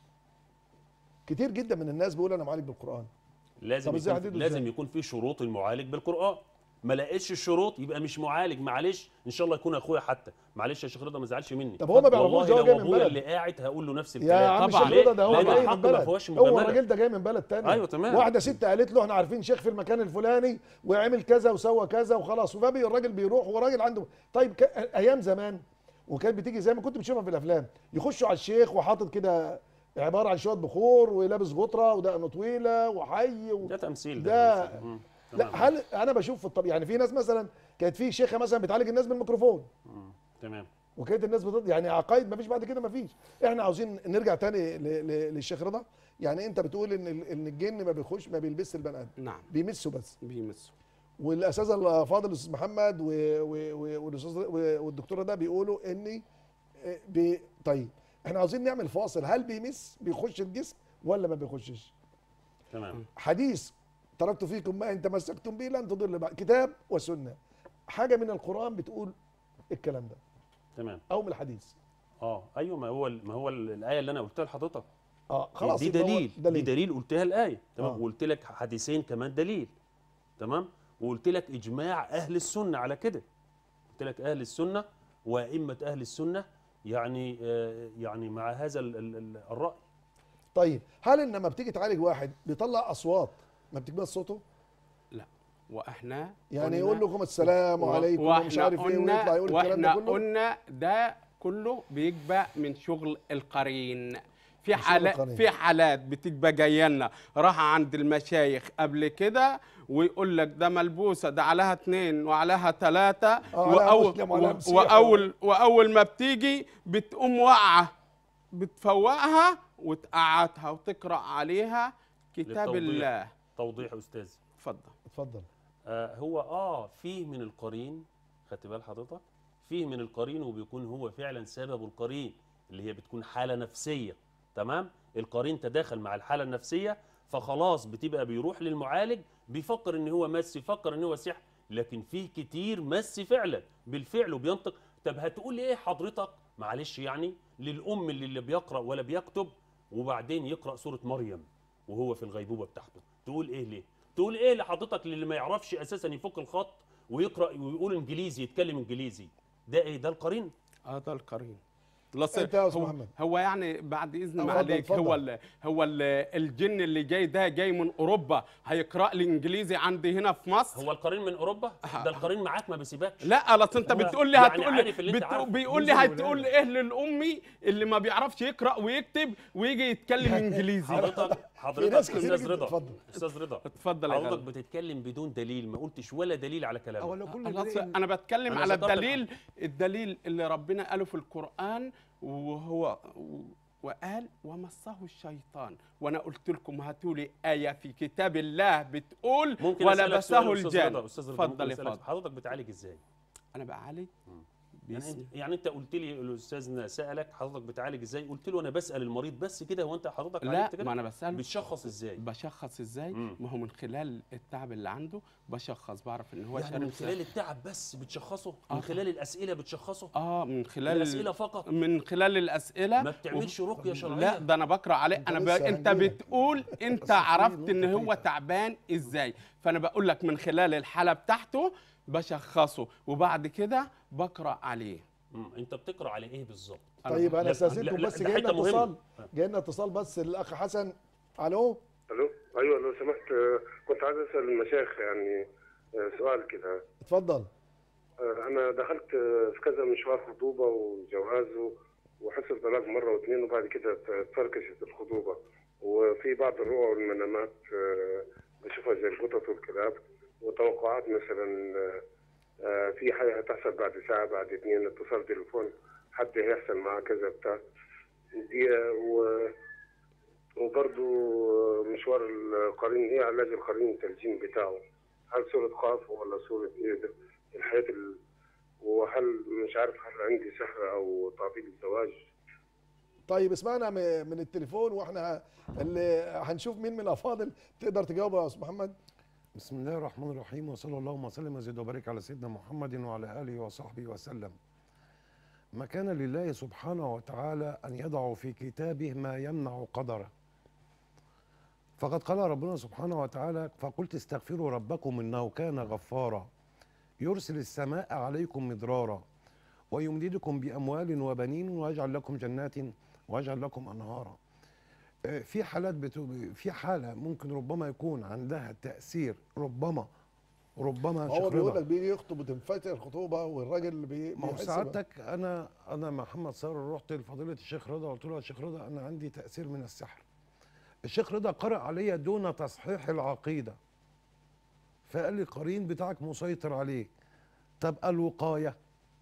كتير جدا من الناس بيقول انا معالج بالقران لازم طب إزاي يكون أحدده لازم إزاي؟ يكون في شروط المعالج بالقران ما لقيتش الشروط يبقى مش معالج معلش ان شاء الله يكون اخويا حتى معلش يا شيخ رضا ما زعلش مني طب هو ما بيعرفوش والله ده هو لو جاي من ابويا بلد. اللي قاعد هقول له نفس يا الكلام عم طبعاً. الشيخ رضا ده هو لأن جاي الحق من ما بلد فيهوش هو مجامله الراجل ده جاي من بلد تاني أيوة تمام. واحده ست قالت له احنا عارفين شيخ في المكان الفلاني وعمل كذا وسوى كذا وخلاص وفبي الراجل بيروح وراجل عنده طيب ك... ايام زمان وكانت بتيجي زي ما كنت بتشوفها في الافلام يخشوا على الشيخ وحاطط كده عباره عن شويه بخور ولابس غطره ودقنه طويله وحي و... ده تمثيل ده- مم. لا تمام. هل انا بشوف في الطبيعي يعني في ناس مثلا كانت في شيخه مثلا بتعالج الناس بالميكروفون مم. تمام وكانت الناس بتض... يعني عقايد ما فيش بعد كده ما فيش احنا عاوزين نرجع تاني ل... ل... للشيخ رضا يعني انت بتقول ان ال- ان الجن ما بيخش ما بيلبسش البني ادم نعم بيمسه بس بيمسوا والاساتذه الفاضل الاستاذ محمد و... و... و... والاستاذ و... والدكتوره ده بيقولوا اني آه، بي... طيب احنا عاوزين نعمل فاصل هل بيمس بيخش الجسم ولا ما بيخشش تمام حديث تركت فيكم ما ان تمسكتم به لن تضل بعد كتاب وسنه حاجه من القران بتقول الكلام ده تمام او من الحديث اه ايوه ما هو ما هو ال- الايه اللي انا قلتها لحضرتك اه خلاص دي يبقى هو دليل دي دليل قلتها الايه تمام آه. وقلت لك حديثين كمان دليل تمام وقلت لك اجماع اهل السنه على كده قلت لك اهل السنه وائمه اهل السنه يعني آه يعني مع هذا ال- ال- ال- الراي طيب هل ان لما بتيجي تعالج واحد بيطلع اصوات ما بتكبر صوته لا واحنا يعني قلنا- يقول لكم السلام عليكم ومش واحنا عارف ايه قلنا ويطلع يقول الكلام ده واحنا كله قلنا ده كله بيبقى من شغل القرين في شغل حالات القرين. في حالات بتبقى جايه لنا راح عند المشايخ قبل كده ويقول لك ده ملبوسه ده عليها اثنين وعليها ثلاثه عليها وأول, مسلم وعليها مسيحي. واول واول ما بتيجي بتقوم واقعه بتفوقها وتقعدها وتقرا عليها كتاب للتوضيح. الله توضيح استاذ اتفضل اتفضل آه هو اه فيه من القرين خدت بال حضرتك فيه من القرين وبيكون هو فعلا سبب القرين اللي هي بتكون حاله نفسيه تمام القرين تداخل مع الحاله النفسيه فخلاص بتبقى بيروح للمعالج بيفكر ان هو مس يفكر ان هو سحر لكن فيه كتير مس فعلا بالفعل وبينطق طب هتقول ايه حضرتك معلش يعني للام اللي, اللي بيقرا ولا بيكتب وبعدين يقرا سوره مريم وهو في الغيبوبه بتاعته تقول ايه ليه تقول ايه لحضرتك اللي ما يعرفش اساسا يفك الخط ويقرا ويقول انجليزي يتكلم انجليزي ده ايه ده القرين اه ده القرين لص- أنت يا أستاذ هو, محمد. هو يعني بعد اذن اتفضل، معاليك اتفضل. هو ال هو ال الجن اللي جاي ده جاي من اوروبا هيقرا لي انجليزي عندي هنا في مصر هو القرين من اوروبا ده القرين معاك ما بيسيبكش لا اصل انت هو بتقول لي يعني هتقول لي عارف اللي أنت بتقول- عارفه. بيقول لي جزء هتقول لي ايه للامي اللي ما بيعرفش يقرا ويكتب ويجي يتكلم انجليزي حضرتك في حضرتك ناس كتير استاذ جدا رضا اتفضل استاذ رضا اتفضل يا حضرتك غالي. بتتكلم بدون دليل ما قلتش ولا دليل على كلامك أو لو كل الله امرئ- أصل انا بتكلم أنا على ذكرت الدليل الدليل اللي ربنا قاله في القران وهو وقال ومسه الشيطان وانا قلت لكم هاتوا لي ايه في كتاب الله بتقول ممكن أسألك ولبسه سؤال أستاذ الجان رضا أستاذ رضا ممكن اتفضل يا أسألك فاضل حضرتك بتعالج ازاي؟ انا بعالج يعني, باسم يعني انت قلت لي الاستاذ سالك حضرتك بتعالج ازاي؟ قلت له انا بسال المريض بس كده هو انت حضرتك لا عالجت كده؟ ما انا بساله بتشخص ازاي؟ بشخص ازاي مم. ما هو من خلال التعب اللي عنده بشخص بعرف ان هو يعني شارب من خلال سحر. التعب بس بتشخصه؟ آه. من خلال الاسئله بتشخصه؟ اه من خلال الاسئله فقط من خلال الاسئله ما بتعملش رقيه شرعيه لا ده انا بقرا عليه أنت انا ب... لسه انت هنجيلك. بتقول انت بس في عرفت ان نقطة هو فايتة. تعبان ازاي فانا بقول لك من خلال الحاله بتاعته بشخصه وبعد كده بقرا عليه مم. انت بتقرا على ايه بالظبط؟ طيب انا لا، استاذنكم لا، بس ده جاي لنا حتة مهمة. اتصال جاي لنا اتصال بس الاخ حسن الو الو ايوه لو سمحت آه، كنت عايز اسال المشايخ يعني آه، سؤال كده اتفضل آه، انا دخلت آه، في كذا مشوار خطوبه وجواز و- وحصل طلاق مره واثنين وبعد كده اتفركشت الخطوبه وفي بعض الرؤى والمنامات آه، بشوفها زي القطط والكلاب وتوقعات مثلا آه، آه، في حاجه هتحصل بعد ساعه بعد اثنين اتصال تليفون حد هيحصل معاه كذا بتاع دي آه، و وبرضه مشوار القرين ايه علاج القرين التلجين بتاعه هل سورة قاف ولا سورة ايه ده الحياة ال... وهل مش عارف هل عندي سحر او تعطيل الزواج طيب اسمعنا م- من التليفون واحنا اللي هنشوف مين من الافاضل تقدر تجاوب يا استاذ محمد بسم الله الرحمن الرحيم وصلى اللهم وسلم وزد وبارك على سيدنا محمد وعلى اله وصحبه وسلم. ما كان لله سبحانه وتعالى ان يضع في كتابه ما يمنع قدره. فقد قال ربنا سبحانه وتعالى فقلت استغفروا ربكم انه كان غفارا يرسل السماء عليكم مدرارا ويمددكم باموال وبنين ويجعل لكم جنات ويجعل لكم انهارا. آه، في حالات بتو... في حاله ممكن ربما يكون عندها تاثير ربما ربما هو شيخ بيقول رضا. لك بيجي يخطب وتنفتح الخطوبه والراجل اللي بي ما هو بيحس بقى- سعادتك انا انا محمد صار رحت لفضيله الشيخ رضا قلت له يا شيخ رضا انا عندي تاثير من السحر الشيخ رضا قرأ علي دون تصحيح العقيده فقال لي القرين بتاعك مسيطر عليك طب الوقايه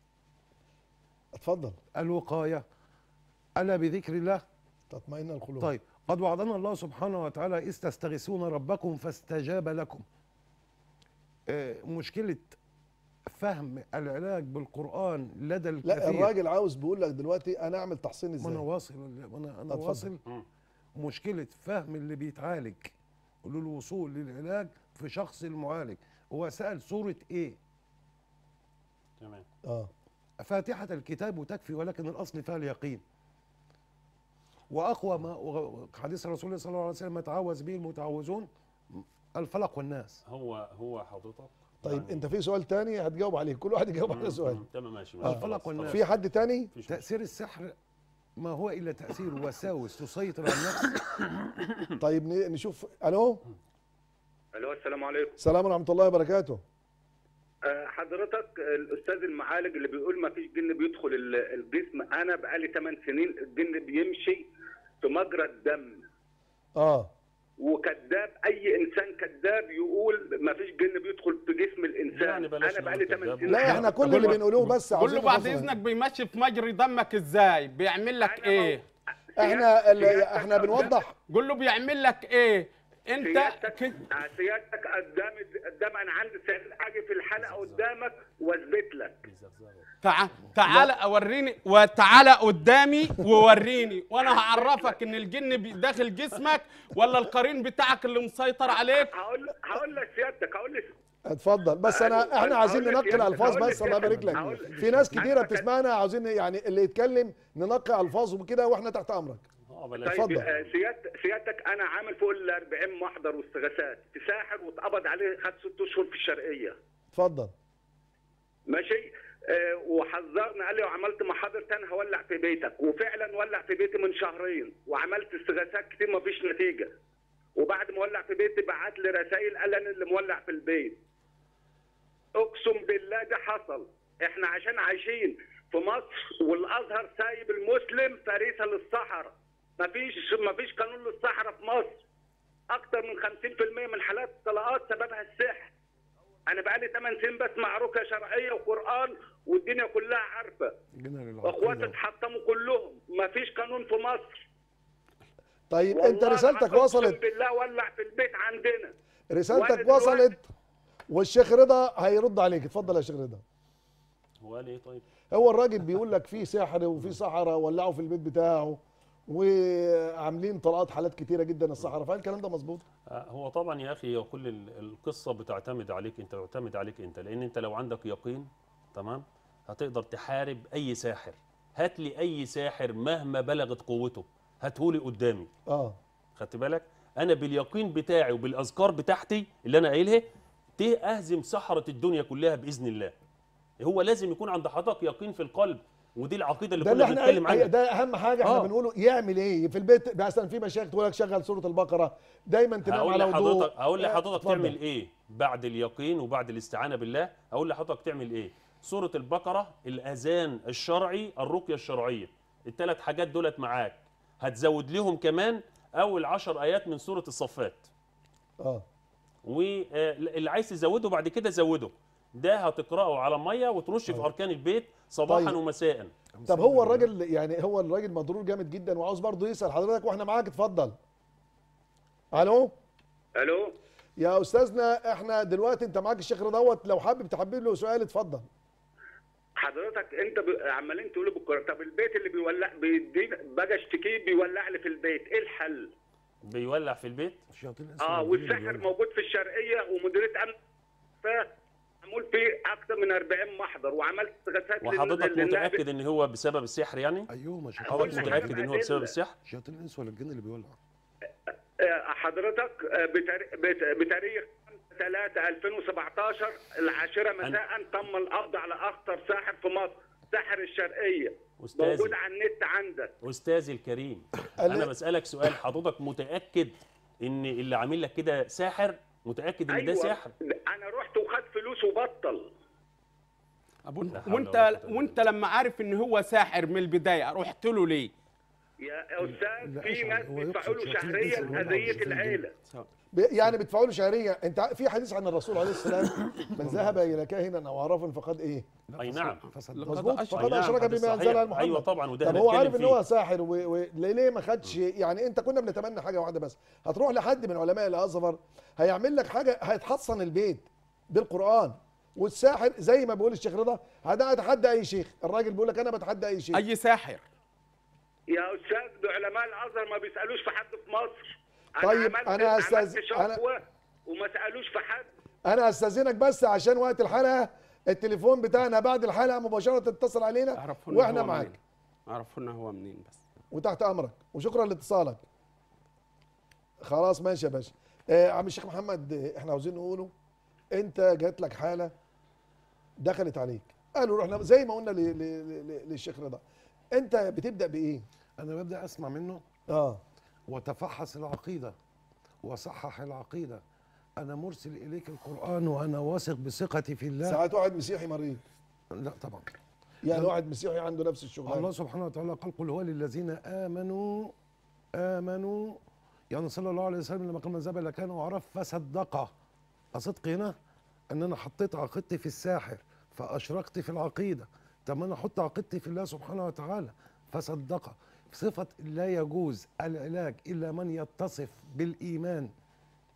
اتفضل الوقايه الا بذكر الله تطمئن القلوب طيب قد وعدنا الله سبحانه وتعالى إذ تستغيثون ربكم فاستجاب لكم آه، مشكلة فهم العلاج بالقرآن لدى الكثير لا الراجل عاوز بيقول لك دلوقتي انا اعمل تحصين ما ازاي انا واصل ما انا انا اتفضل. واصل مم. مشكلة فهم اللي بيتعالج للوصول للعلاج في شخص المعالج هو سأل سورة ايه تمام اه فاتحة الكتاب تكفي ولكن الأصل فيها اليقين وأقوى ما و- حديث رسول الله صلى الله عليه وسلم يتعوذ به المتعوذون الفلق والناس هو هو حضرتك طيب يعني- انت في سؤال تاني هتجاوب عليه كل واحد يجاوب على مم. سؤال مم. تمام ماشي آه، ماشي الفلق خلاص، والناس. خلاص. في حد تاني مفيش مشكلة. تأثير السحر ما هو إلا تأثير وساوس تسيطر على النفس طيب ن- نشوف الو الو السلام عليكم السلام ورحمه الله وبركاته آه، حضرتك الاستاذ المعالج اللي بيقول ما فيش جن بيدخل ال- الجسم انا بقالي 8 سنين الجن بيمشي في مجرى الدم اه وكذاب اي انسان كذاب يقول ما فيش جن بيدخل في جسم الانسان يعني بلاش انا بقالي نقول 8 كذاب. سنين لا احنا كل قول اللي له- بنقولوه بس قول له عاوزين بعد نفصل. اذنك بيمشي في مجري دمك ازاي بيعمل لك أنا ايه احنا ال- سيادتك احنا أو- بنوضح قول له بيعمل لك ايه انت سيادتك ك- سيادتك قدام قدام انا عندي استعداد اجي في الحلقه قدامك واثبت لك تع... تعالى اوريني وتعالى قدامي ووريني وانا هعرفك ان الجن بي- داخل جسمك ولا القرين بتاعك اللي مسيطر عليك هقول هقول لك سيادتك هقول لك اتفضل بس انا هقول- احنا عايزين هقول لك ننقي يا- الالفاظ هقول بس لك الله يا- يبارك لك هقول لك. في ناس أنا كتيره فكرت- بتسمعنا عاوزين يعني اللي يتكلم ننقي الفاظه وكده واحنا تحت امرك اه بلاش طيب اتفضل. آه، سيادتك سيادتك انا عامل فوق ال 40 محضر واستغاثات في ساحر واتقبض عليه خد ست اشهر في الشرقيه اتفضل ماشي آه، وحذرني قال لي وعملت محاضر تاني هولع في بيتك وفعلا ولع في بيتي من شهرين وعملت استغاثات كتير مفيش نتيجه وبعد ما ولع في بيتي بعت لي رسائل قال انا اللي مولع في البيت اقسم بالله ده حصل احنا عشان عايشين في مصر والازهر سايب المسلم فريسه للصحراء مفيش مفيش قانون للصحراء في مصر اكتر من 50% من حالات الطلاقات سببها السحر انا بقالي 8 سنين بسمع رقيه شرعيه وقران والدنيا كلها عارفه جينا اخواتي للعقيدة اتحطموا كلهم مفيش قانون في مصر طيب انت والله رسالتك أقسم وصلت بالله ولع في البيت عندنا رسالتك وأنا دلوقتي- وصلت والشيخ رضا هيرد عليك اتفضل يا شيخ رضا هو قال ايه طيب هو الراجل بيقول لك في سحر وفي سحرة ولعوا في البيت بتاعه وعاملين طلقات حالات كتيره جدا السحرة فهل الكلام ده مظبوط؟ آه، هو طبعا يا اخي كل ال- القصه بتعتمد عليك انت تعتمد عليك انت لان انت لو عندك يقين تمام هتقدر تحارب اي ساحر هات لي اي ساحر مهما بلغت قوته هاتهولي قدامي اه خدت بالك انا باليقين بتاعي وبالاذكار بتاعتي اللي انا قايلها دي اهزم سحره الدنيا كلها باذن الله هو لازم يكون عند حضرتك يقين في القلب ودي العقيده اللي ده اللي كنا احنا بنتكلم أي- عنها ده اهم حاجه احنا آه. بنقوله يعمل ايه في البيت مثلا في مشايخ تقول لك شغل سوره البقره دايما تنام هقول على وضوء لحضرتك هقول آه، لحضرتك اتفضل. تعمل ايه بعد اليقين وبعد الاستعانه بالله هقول لحضرتك تعمل ايه سوره البقره الاذان الشرعي الرقيه الشرعيه الثلاث حاجات دولت معاك هتزود لهم كمان اول عشر ايات من سوره الصفات اه واللي عايز تزوده بعد كده زوده ده هتقراه على ميه وترش في اركان البيت صباحا طيب. ومساء طب هو الراجل يعني هو الراجل مضرور جامد جدا وعاوز برضه يسال حضرتك واحنا معاك اتفضل الو الو يا استاذنا احنا دلوقتي انت معاك الشيخ دوت لو حابب تحبب له سؤال اتفضل حضرتك انت ب... عمالين تقولوا بالقران طب البيت اللي بيولع بيدينا باجي اشتكيه بيولع لي في البيت ايه الحل؟ بيولع في البيت الشياطين الإنس اه والجن والسحر بيقولوا. موجود في الشرقيه ومديريه امن معمول فيه اكثر من 40 محضر وعملت استغاثات لل- وحضرتك للنائب. متاكد ان هو بسبب السحر يعني ايوه ما شياطين حضرتك كل الإنس حاجة متاكد ان هو بأدلة. بسبب السحر شياطين الانس ولا الجن اللي بيولع آه، حضرتك آه، بتاريخ بت- بتاريخ 3 2017 العاشرة مساء تم القبض على اخطر ساحر في مصر ساحر الشرقيه أستاذي. موجود على النت عندك استاذي الكريم قال انا لي- بسالك سؤال حضرتك متاكد ان اللي عامل لك كده ساحر متاكد ان ده سحر انا رحت وخدت فلوس وبطل أبو لا حول وانت ولا قوة إلا وانت لما عارف ان هو ساحر من البدايه رحت له ليه؟ يا استاذ لا، في اشعل. ناس هو بيدفعوا يقصد له شياطين شهريه الإنس والجن لاذيه والشياطين العيله ب- يعني بتدفعوا له شهريه انت ع- في حديث عن الرسول عليه السلام من ذهب الى كاهن او عرافا فقد ايه اي نعم فسد لقد مظبوط أشرك. فقد أي نعم، اشرك حديث بما صحيح. انزل على محمد ايوه طبعا وده طب هو هنتكلم عارف ان فيه. هو ساحر و... و... ليه ليه ما خدش يعني انت كنا بنتمنى حاجه واحده بس هتروح لحد من علماء الازهر هيعمل لك حاجه هيتحصن البيت بالقران والساحر زي ما بيقول الشيخ رضا هذا اتحدى اي شيخ الراجل بيقول لك انا بتحدى اي شيخ اي ساحر يا استاذ ده علماء الازهر ما بيسالوش في حد في مصر طيب، عملت- أنا عملت أستاذ- أنا- شكوى وما سالوش في حد انا هستاذنك بس عشان وقت الحلقه التليفون بتاعنا بعد الحلقه مباشره تتصل علينا اعرفوا إن واحنا هو معاك منين. اعرفوا ان هو منين بس وتحت امرك وشكرا لاتصالك خلاص ماشي يا باشا آه عم الشيخ محمد آه، احنا عاوزين نقوله انت جات لك حاله دخلت عليك قالوا رحنا زي ما قلنا ل- ل- ل- للشيخ رضا انت بتبدا بايه انا ببدا اسمع منه اه وتفحص العقيده وصحح العقيده انا مرسل اليك القران وانا واثق بثقتي في الله ساعات واحد مسيحي مريض لا طبعا يعني واحد مسيحي عنده نفس الله الشغلانه سبحانه وتعالى قال قل هو للذين امنوا امنوا يعني صلى الله عليه وسلم لما قال من ذهب الى كان وعرف فصدقه الصدق هنا ان انا حطيت عقيدتي في الساحر فاشركت في العقيده طب ما انا احط عقيدتي في الله سبحانه وتعالى فصدقه صفه لا يجوز العلاج الا من يتصف بالايمان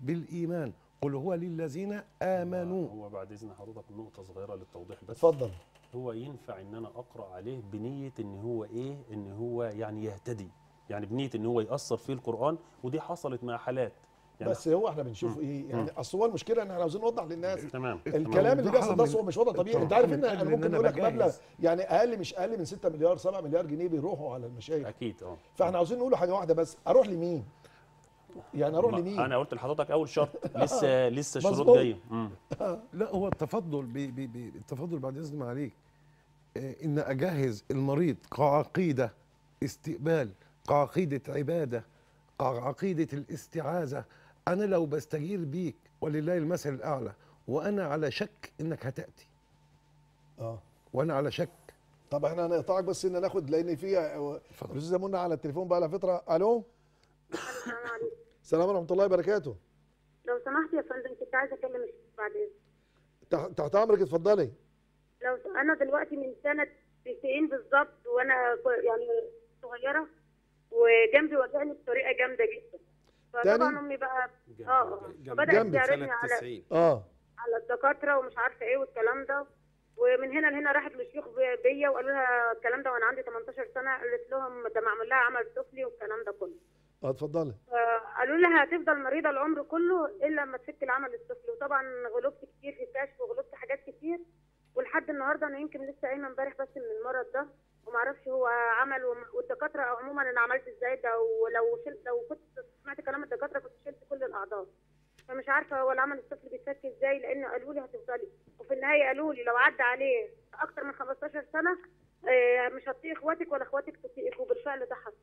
بالايمان قل هو للذين امنوا هو بعد اذن حضرتك نقطه صغيره للتوضيح بس اتفضل هو ينفع ان انا اقرا عليه بنيه ان هو ايه ان هو يعني يهتدي يعني بنيه ان هو ياثر في القران ودي حصلت مع حالات يعني بس هو احنا بنشوف ايه يعني اصل هو المشكله ان احنا عاوزين نوضح للناس تمام الكلام اللي بيحصل ده التوضيح هو مش وضع طبيعي التوضيح انت عارف من ان أجل انا إن ممكن أنا نقول لك بجهز. مبلغ يعني اقل مش اقل من 6 مليار 7 مليار جنيه بيروحوا على المشايخ اكيد اه فاحنا عاوزين نقول حاجه واحده بس اروح لمين يعني اروح ما- لمين انا قلت لحضرتك اول شرط لسه لسه الشروط مظبوط. جايه مم. لا هو التفضل بي بي بي التفضل بعد اذن عليك آه، ان اجهز المريض كعقيده استقبال كعقيده عباده كعقيده الاستعاذه انا لو بستجير بيك ولله المثل الاعلى وانا على شك انك هتاتي اه وانا على شك طب احنا هنقطعك بس ان ناخد لان في اتفضل. الاستاذه منى على التليفون بقى لها فتره الو السلام عليكم السلام ورحمه الله وبركاته لو سمحت يا فندم كنت عايزه اكلم الشيخ بعد اذنك تح- تحت امرك اتفضلي لو س- انا دلوقتي من سنه 90 بالظبط وانا ك- يعني صغيره وجنبي وجعني بطريقه جامده جدا تاني؟ فطبعا امي بقى اه بدات جنبك تعرضني على 90 اه على الدكاتره ومش عارفه ايه والكلام ده ومن هنا لهنا راحت للشيوخ بي- بيا وقالوا لها الكلام ده وانا عندي 18 سنه قالت لهم ده معمول لها عمل سفلي والكلام ده كله اه اتفضلي قالوا لها هتفضل مريضه العمر كله الا لما تفك العمل السفلي وطبعا غلبت كتير في الكشف وغلبت حاجات كتير ولحد النهارده انا يمكن لسه قايمه امبارح بس من المرض ده ومعرفش هو عمل وم- والدكاتره عموما انا عملت ازاي ده ولو شلت لو كنت سمعت كلام الدكاتره كنت شلت كل الاعضاء فمش عارفه هو العمل السفلي بيتفك ازاي لان قالوا لي هتفضلي وفي النهايه قالوا لي لو عدى عليه اكتر من 15 سنه آه، مش هتطيق اخواتك ولا اخواتك تطيقك وبالفعل ده حصل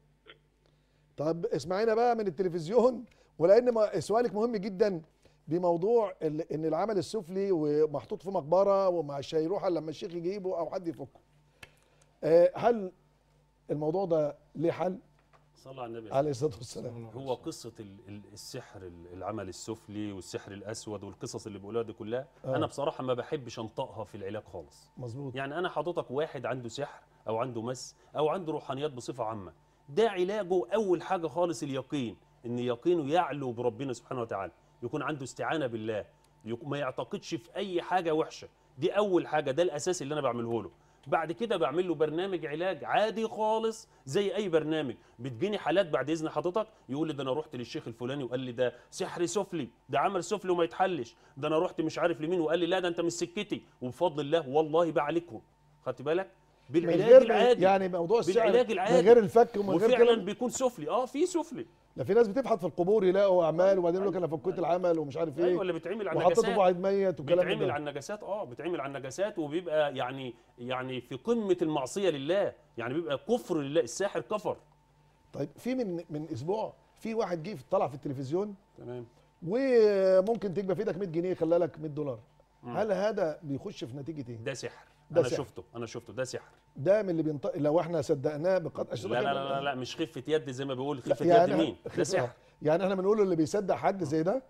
طب اسمعينا بقى من التلفزيون ولان ما- سؤالك مهم جدا بموضوع ال- ان العمل السفلي ومحطوط في مقبره ومع الشيروحه لما الشيخ يجيبه او حد يفكه آه، هل الموضوع ده ليه حل صلى على النبي عليه الصلاه والسلام هو قصة ال- ال- السحر ال- العمل السفلي والسحر الأسود والقصص اللي بيقولوها دي كلها آه. أنا بصراحة ما بحبش أنطقها في العلاج خالص مظبوط يعني أنا حضرتك واحد عنده سحر أو عنده مس أو عنده روحانيات بصفة عامة ده علاجه أول حاجة خالص اليقين إن يقينه يعلو بربنا سبحانه وتعالى يكون عنده استعانة بالله يك- ما يعتقدش في أي حاجة وحشة دي أول حاجة ده الأساس اللي أنا بعمله له بعد كده بعمل له برنامج علاج عادي خالص زي اي برنامج بتجيني حالات بعد اذن حضرتك يقول لي ده انا رحت للشيخ الفلاني وقال لي ده سحر سفلي ده عمل سفلي وما يتحلش ده انا رحت مش عارف لمين وقال لي لا ده انت مش سكتي وبفضل الله والله بعالجهم خدت بالك من بالعلاج غير العادي يعني موضوع السعر بالعلاج من العادي. غير الفك ومن غير وفعلا كده بيكون سفلي اه في سفلي ده في ناس بتبحث في القبور يلاقوا اعمال وبعدين يقول لك انا فكيت العمل ومش عارف ايه ايوه اللي بيتعمل على وحطيته في النجاسات واحد ميت والكلام بيتعمل ده على النجاسات اه بيتعمل على النجاسات وبيبقى يعني يعني في قمه المعصيه لله يعني بيبقى كفر لله الساحر كفر طيب في من من اسبوع في واحد جه طلع في التلفزيون تمام وممكن تجيب في ايدك 100 جنيه يخلى لك 100 دولار هل هذا بيخش في نتيجه ايه ده سحر ده انا سحر. شفته انا شفته ده سحر ده من اللي بينطق لو احنا صدقناه بقطع لا لا لا لا, لا مش خفه يد زي ما بيقول خفه يعني يد مين إحنا- ده سحر يعني احنا بنقول اللي بيصدق حد زي ده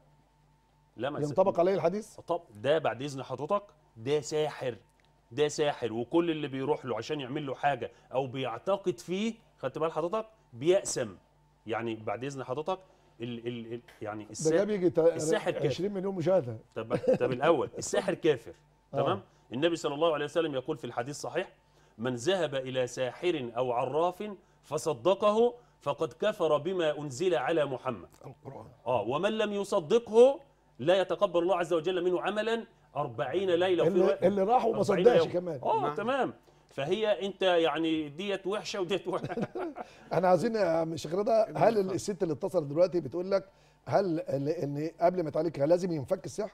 لا ما ينطبق عليه الحديث طب ده بعد اذن حضرتك ده ساحر ده ساحر وكل اللي بيروح له عشان يعمل له حاجه او بيعتقد فيه خدت بال حضرتك بيأسم يعني بعد اذن حضرتك ال ال ال يعني ده السا... جاب يجي تا- الساحر كافر. 20 مليون مشاهده طب طب الاول الساحر كافر آه. تمام النبي صلى الله عليه وسلم يقول في الحديث الصحيح من ذهب الى ساحر او عراف فصدقه فقد كفر بما انزل على محمد القرآن اه ومن لم يصدقه لا يتقبل الله عز وجل منه عملا أربعين ليلة وفي اللي, وقت- اللي راح وما 40 صدقش يوم. كمان اه نعم. تمام فهي انت يعني ديت وحشه وديت وحشه احنا عايزين يا عم شيخ رضا هل الست اللي اتصلت دلوقتي بتقول لك هل ال- ان قبل ما تعالجها لازم ينفك السحر؟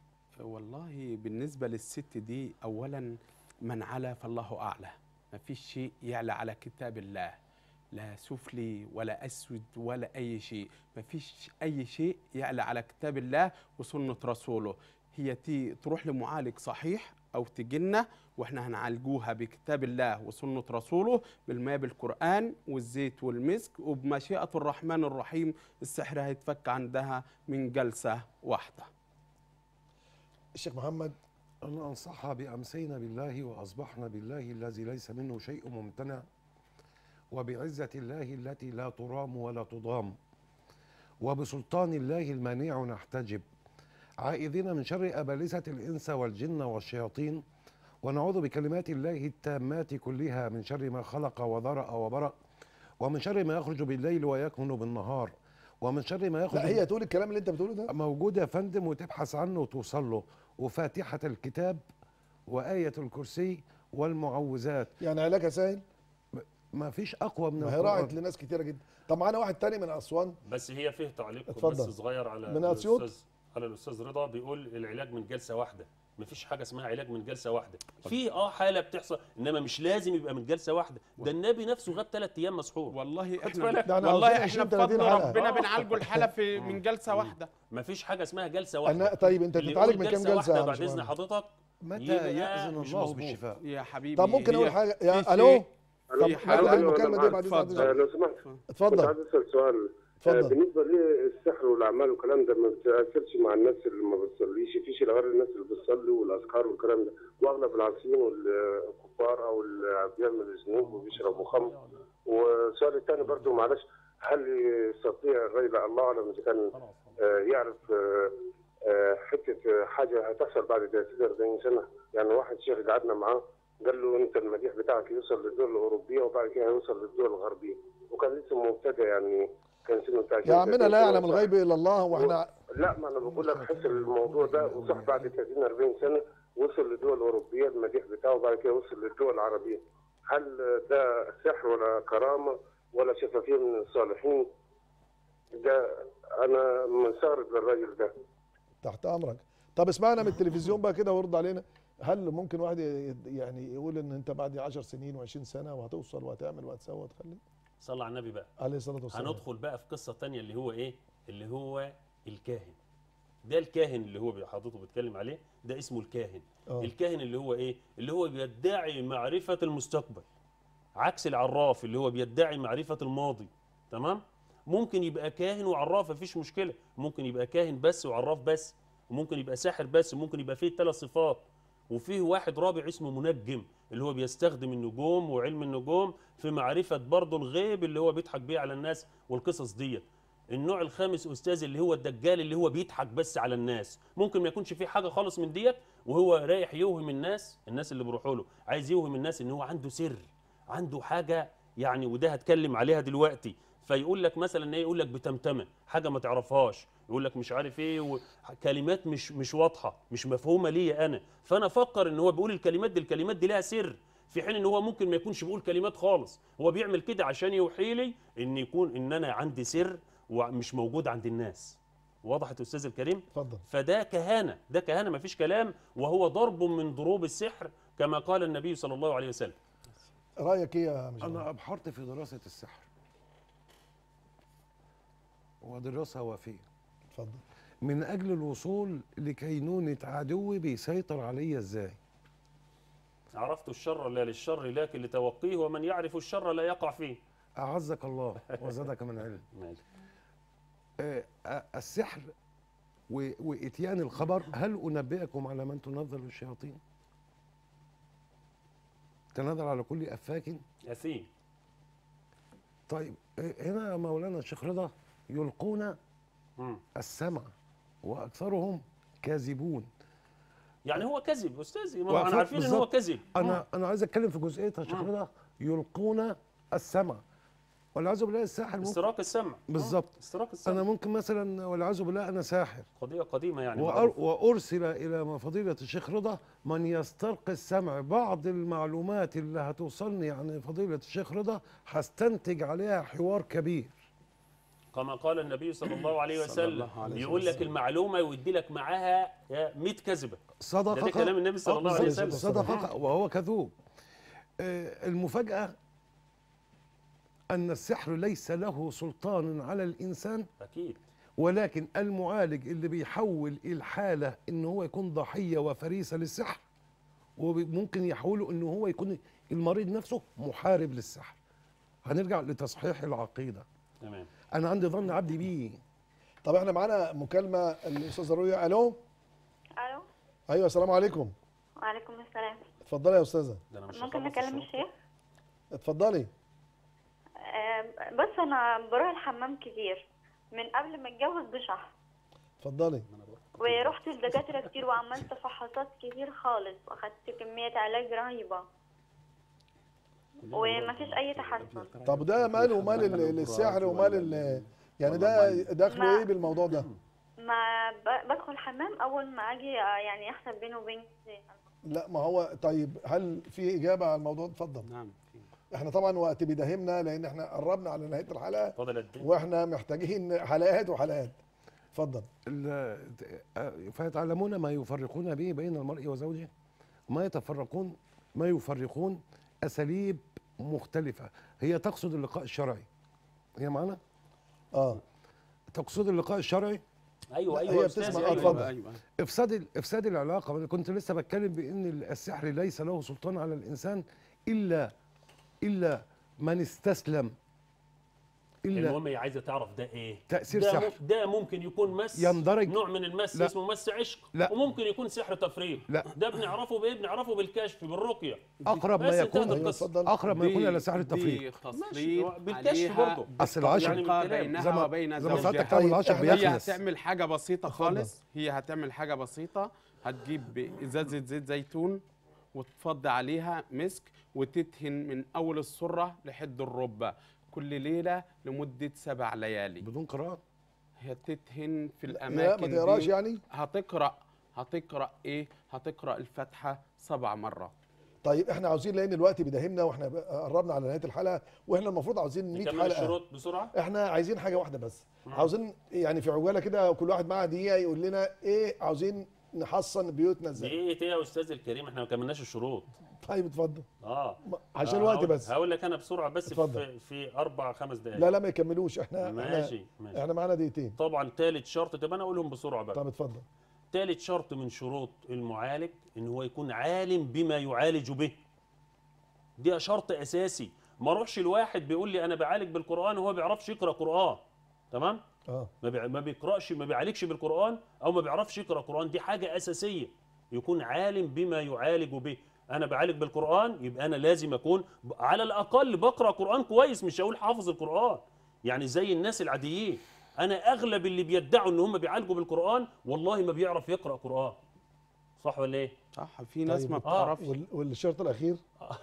والله بالنسبة للست دي أولا من علا فالله أعلى ما فيش شيء يعلى على كتاب الله لا سفلي ولا أسود ولا أي شيء ما فيش أي شيء يعلى على كتاب الله وسنة رسوله هي تي تروح لمعالج صحيح أو تجنة وإحنا هنعالجوها بكتاب الله وسنة رسوله بالماء بالقرآن والزيت والمسك وبمشيئة الرحمن الرحيم السحر هيتفك عندها من جلسة واحدة الشيخ محمد أنا أنصحها بأمسينا بالله وأصبحنا بالله الذي ليس منه شيء ممتنع وبعزة الله التي لا ترام ولا تضام وبسلطان الله المانع نحتجب عائذين من شر أبالسة الإنس والجن والشياطين ونعوذ بكلمات الله التامات كلها من شر ما خلق وذرأ وبرأ ومن شر ما يخرج بالليل ويكمن بالنهار ومن شر ما يخرج لا هي تقول الكلام اللي انت بتقوله ده موجود يا فندم وتبحث عنه وتوصل له وفاتحة الكتاب وآية الكرسي والمعوذات يعني علاجها سهل ما فيش أقوى من ما هي القرآن. راعت لناس كتيره جدا طب معانا واحد تاني من اسوان بس هي فيه تعليق بس اتفضل. صغير على من أسيوط؟ الاستاذ على الاستاذ رضا بيقول العلاج من جلسه واحده مفيش حاجه اسمها علاج من جلسه واحده في اه حاله بتحصل انما مش لازم يبقى من جلسه واحده ده النبي نفسه غاب ثلاث ايام مسحور والله بالك؟ احنا ده احنا والله عاوزين احنا 20 30 بفضل حلقة. ربنا آه. بنعالجوا الحاله في من جلسه واحده مفيش حاجه اسمها جلسه واحده أنا طيب انت اللي بتتعالج يقول من كام جلسه واحده يا بعد اذن باشمهندس؟ حضرتك متى يبقى يأذن مش الله مظبوط. بالشفاء يا حبيبي طب ممكن اقول هي حاجه في يا شيء- الو ألو، طب في نعلق حاجة- المكالمه دي بعد اتفضل. اذن آه، لو سمحت كنت اتفضل عايز اسال سؤال آه، اتفضل بالنسبه للسحر والاعمال والكلام ده ما بتاثرش مع الناس اللي ما بتصليش فيش الا غير الناس اللي بتصلي والاذكار والكلام ده واغلب العاصيين والكفار او اللي بيعمل ذنوب وبيشربوا خمر والسؤال الثاني برضه معلش هل يستطيع الرجل الله اعلم اذا كان آه، يعرف آه، آه، حته آه، حاجه هتحصل بعد 30 40 سنه يعني واحد شيخ قعدنا معاه قال له انت المديح بتاعك يوصل للدول الاوروبيه وبعد كده هيوصل للدول الغربيه وكان لسه مبتدئ يعني كان سنه بتاع يا عمنا لا يعلم الغيب الا الله واحنا لا ما انا بقول لك حس الموضوع ده وصح بعد 30 40 سنه وصل للدول الاوروبيه المديح بتاعه وبعد كده وصل للدول العربيه هل ده سحر ولا كرامه ولا شفافيه من الصالحين ده انا منصرف للراجل ده تحت امرك طب اسمعنا من التلفزيون بقى كده ورد علينا هل ممكن واحد ي- يعني يقول ان انت بعد 10 سنين و20 سنه وهتوصل وهتعمل وهتسوي وتخلي صلى على النبي بقى عليه الصلاه والسلام هندخل بقى في قصه تانية اللي هو ايه اللي هو الكاهن ده الكاهن اللي هو حضرته بيتكلم عليه ده اسمه الكاهن آه. الكاهن اللي هو ايه اللي هو بيدعي معرفه المستقبل عكس العراف اللي هو بيدعي معرفه الماضي تمام ممكن يبقى كاهن وعراف مفيش مشكله ممكن يبقى كاهن بس وعراف بس وممكن يبقى ساحر بس وممكن يبقى فيه ثلاث صفات وفيه واحد رابع اسمه منجم اللي هو بيستخدم النجوم وعلم النجوم في معرفة برضه الغيب اللي هو بيضحك بيه على الناس والقصص ديت النوع الخامس أستاذ اللي هو الدجال اللي هو بيضحك بس على الناس ممكن ما يكونش فيه حاجة خالص من ديت وهو رايح يوهم الناس الناس اللي بيروحوا له عايز يوهم الناس ان هو عنده سر عنده حاجة يعني وده هتكلم عليها دلوقتي فيقول لك مثلا ايه يقول لك بتمتمه حاجه ما تعرفهاش يقول لك مش عارف ايه و... كلمات مش مش واضحه مش مفهومه ليا انا فانا افكر ان هو بيقول الكلمات دي الكلمات دي لها سر في حين ان هو ممكن ما يكونش بيقول كلمات خالص هو بيعمل كده عشان يوحي لي ان يكون ان انا عندي سر ومش موجود عند الناس وضحت استاذ الكريم اتفضل فده كهانه ده كهانه ما فيش كلام وهو ضرب من ضروب السحر كما قال النبي صلى الله عليه وسلم رايك ايه يا مجنون أنا أبحرت في دراسة السحر ودراسة وافية اتفضل من أجل الوصول لكينونة عدوي بيسيطر عليا إزاي عرفت الشر لا للشر لكن لتوقيه ومن يعرف الشر لا يقع فيه أعزك الله وزادك من علم ماشي. آه، آه، السحر و- وإتيان الخبر هل أنبئكم على من تنظر الشياطين تنظر على كل أفاك أثيم طيب آه، هنا مولانا الشيخ رضا يلقون مم. السمع وأكثرهم كاذبون يعني هو كذب استاذي ما هو وعفوا- انا عارفين ان هو بالظبط. كذب أنا أنا عايز أتكلم في جزئية يا شيخ مم. رضا يلقون السمع والعياذ بالله الساحر ممكن استراق السمع بالظبط. آه، استراق السمع أنا ممكن مثلا والعياذ بالله أنا ساحر قضيه قديمه يعني وأر- معروفة. وأرسل إلى فضيلة الشيخ رضا من يسترقي السمع بعض المعلومات اللي هتوصلني عن فضيلة الشيخ رضا هستنتج عليها حوار كبير كما قال النبي صلى الله عليه صلى وسلم الله عليه يقول لك وسلم. المعلومه ويدي لك معاها 100 كذبه صدقك ده كلام النبي صلى آه، الله عليه بالظبط، وسلم. صدقك وهو كذوب آه، المفاجأة أن السحر ليس له سلطان على الإنسان اكيد ولكن المعالج اللي بيحول الحالة إن هو يكون ضحية وفريسة للسحر وممكن يحوله إن هو يكون المريض نفسه محارب للسحر هنرجع لتصحيح العقيدة تمام أنا عندي ظن عبدي بيه طب احنا معانا مكالمه الاستاذه رؤيا الو الو ايوه السلام عليكم وعليكم السلام اتفضلي يا استاذه ده انا مش ممكن هخلص نكلم الشروط. الشيخ اتفضلي آه، بص انا بروح الحمام كتير من قبل ما اتجوز بشهر اتفضلي ورحت لدكاترة كتير وعملت فحوصات كتير خالص واخدت كمية علاج رهيبة ومفيش أي تحسن طب ده ماله ومال ال- السحر ومال ال- يعني ده دخله ما- ايه بالموضوع ده ما ب- بدخل حمام أول ما أجي آه، يعني يحصل بيني وبين لا ما هو طيب هل في اجابه على الموضوع ده؟ اتفضل نعم احنا طبعا وقت بيداهمنا لان احنا قربنا على نهايه الحلقه فاضل قد ايه؟ واحنا محتاجين حلقات وحلقات اتفضل ال- آه، فيتعلمون ما يفرقون به بين المرء وزوجه ما يتفرقون ما يفرقون اساليب مختلفه هي تقصد اللقاء الشرعي هي معنا اه تقصد اللقاء الشرعي ايوه لا، ايوه هي يا أستاذي، بتسمع، أيوة. اتفضل. ايوه افساد ال- افساد العلاقه انا كنت لسه بتكلم بان السحر ليس له سلطان على الانسان الا الا من استسلم الا المهم هي عايزه تعرف ده ايه تأثير ده سحر. مم- ده ممكن يكون مس يندرج- نوع من المس لا. اسمه مس عشق لا. وممكن يكون سحر تفريط لا. ده بنعرفه بايه بنعرفه بالكشف بالرقيه اقرب ما بس يكون انتهت ايوه القصة. اتفضل اقرب ما يكون دي- الى سحر دي التفريط تسليط ماشي، بالكشف عليها برضه. أصل العشر- بالطريقة يعني بالكلام. بينها زي ما- وبين زي ما ساعتك زوجها تعمل العشر طيب، هي بيخلص هتعمل حاجة بسيطة اتفضل. خالص هي هتعمل حاجة بسيطة هتجيب إزازة زيت زيتون وتفضي عليها مسك وتدهن من أول السرة لحد الركبة كل ليلة لمدة سبع ليالي بدون قراءه هي تدهن في لا الأماكن ما تقراش دي. يعني هتقرأ هتقرأ إيه؟ هتقرأ الفاتحة سبع مرات طيب احنا عاوزين لان الوقت بيداهمنا واحنا ب- قربنا على نهايه الحلقه واحنا المفروض عاوزين 100 نكمل حلقه الشروط بسرعه احنا عايزين حاجه واحده بس عاوزين يعني في عجاله كده كل واحد معاه دقيقه يقول لنا ايه عاوزين نحصن بيوتنا ازاي دقيقه ايه يا استاذ الكريم احنا ما كملناش الشروط طيب اتفضل اه ما- عشان آه، الوقت هقول- بس هقول لك انا بسرعه بس اتفضل. في, في اربع خمس دقائق لا لا ما يكملوش احنا احنا ماشي ماشي احنا معانا دقيقتين طبعا ثالث شرط طب انا اقولهم بسرعه بقى طب اتفضل ثالث شرط من شروط المعالج ان هو يكون عالم بما يعالج به ده شرط اساسي ما اروحش الواحد بيقول لي انا بعالج بالقران وهو ما بيعرفش يقرا قران تمام اه ما بيع- ما بيقراش ما بيعالجش بالقران او ما بيعرفش يقرا قران دي حاجه اساسيه يكون عالم بما يعالج به انا بعالج بالقران يبقى انا لازم اكون ب- على الاقل بقرا قران كويس مش هقول حافظ القران يعني زي الناس العاديين انا اغلب اللي بيدعوا ان هم بيعالجوا بالقران والله ما بيعرف يقرا قران صح ولا ايه صح في ناس طيب. ما آه، بتعرفش وال- والشرط الاخير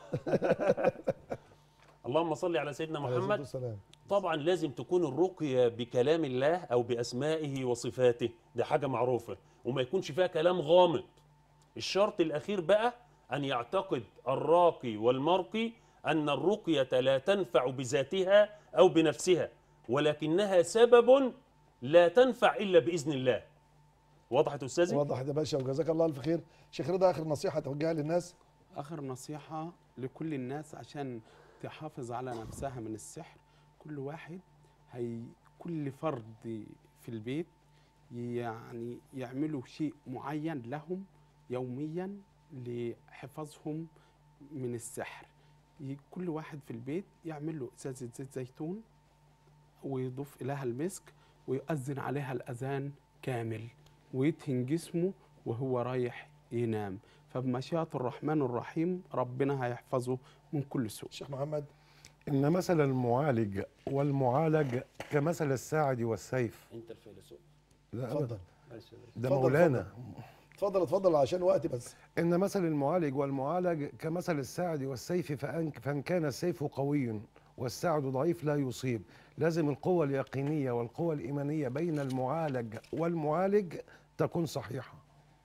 اللهم صل على سيدنا عليه الصلاة محمد والسلام طبعا لازم تكون الرقية بكلام الله أو بأسمائه وصفاته ده حاجة معروفة وما يكونش فيها كلام غامض الشرط الأخير بقى أن يعتقد الراقي والمرقي أن الرقية لا تنفع بذاتها أو بنفسها ولكنها سبب لا تنفع إلا بإذن الله وضحت أستاذي؟ واضح يا باشا وجزاك الله الف خير شيخ رضا اخر نصيحه توجهها للناس آخر نصيحة لكل الناس عشان تحافظ على نفسها من السحر كل واحد هي كل فرد في البيت يعني يعملوا شيء معين لهم يوميا لحفظهم من السحر ي- كل واحد في البيت يعمل له ازازه زيت زيتون ويضيف اليها المسك ويؤذن عليها الاذان كامل ويدهن جسمه وهو رايح ينام فبمشيئة الرحمن الرحيم ربنا هيحفظه من كل سوء شيخ محمد ان مثل المعالج والمعالج كمثل الساعد والسيف أنت الفيلسوف لا أبدا اتفضل ده اتفضل، مولانا اتفضل اتفضل عشان وقتي بس إن مثل المعالج والمعالج كمثل الساعد والسيف فأن, فإن كان السيف قوي والساعد ضعيف لا يصيب لازم القوة اليقينية والقوة الإيمانية بين المعالج والمعالج تكون صحيحة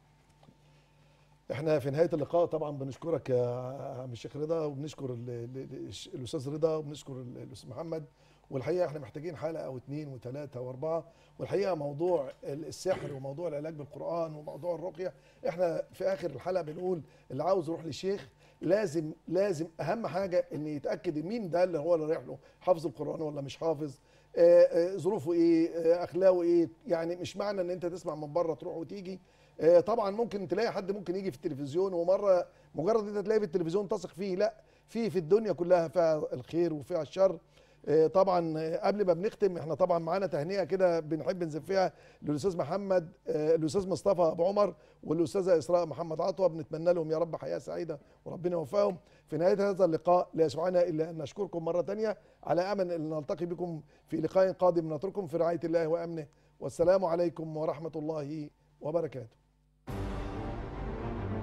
احنا في نهايه اللقاء طبعا بنشكرك يا عم الشيخ رضا وبنشكر ال- ال- ال- الاستاذ رضا وبنشكر ال- الاستاذ محمد والحقيقه احنا محتاجين حلقه او اثنين وثلاثه واربعه والحقيقه موضوع ال- السحر وموضوع العلاج بالقران وموضوع الرقيه احنا في اخر الحلقه بنقول اللي عاوز يروح للشيخ لازم لازم اهم حاجه ان يتاكد مين ده اللي هو اللي رايح له حافظ القران ولا مش حافظ آه، آه، ظروفه ايه آه، اخلاقه ايه يعني مش معنى ان انت تسمع من بره تروح وتيجي آه، طبعا ممكن تلاقي حد ممكن يجي في التلفزيون ومره مجرد انت تلاقيه في التلفزيون تثق فيه لا في في الدنيا كلها فيها الخير وفيها الشر آه، طبعا آه، قبل ما بنختم احنا طبعا معانا تهنئه كده بنحب نزف فيها للاستاذ محمد آه، الاستاذ مصطفى ابو عمر والاستاذه اسراء محمد عطوه بنتمنى لهم يا رب حياه سعيده وربنا يوفقهم في نهايه هذا اللقاء لا يسعنا الا ان نشكركم مره ثانيه على امل ان نلتقي بكم في لقاء قادم نترككم في رعايه الله وامنه والسلام عليكم ورحمه الله وبركاته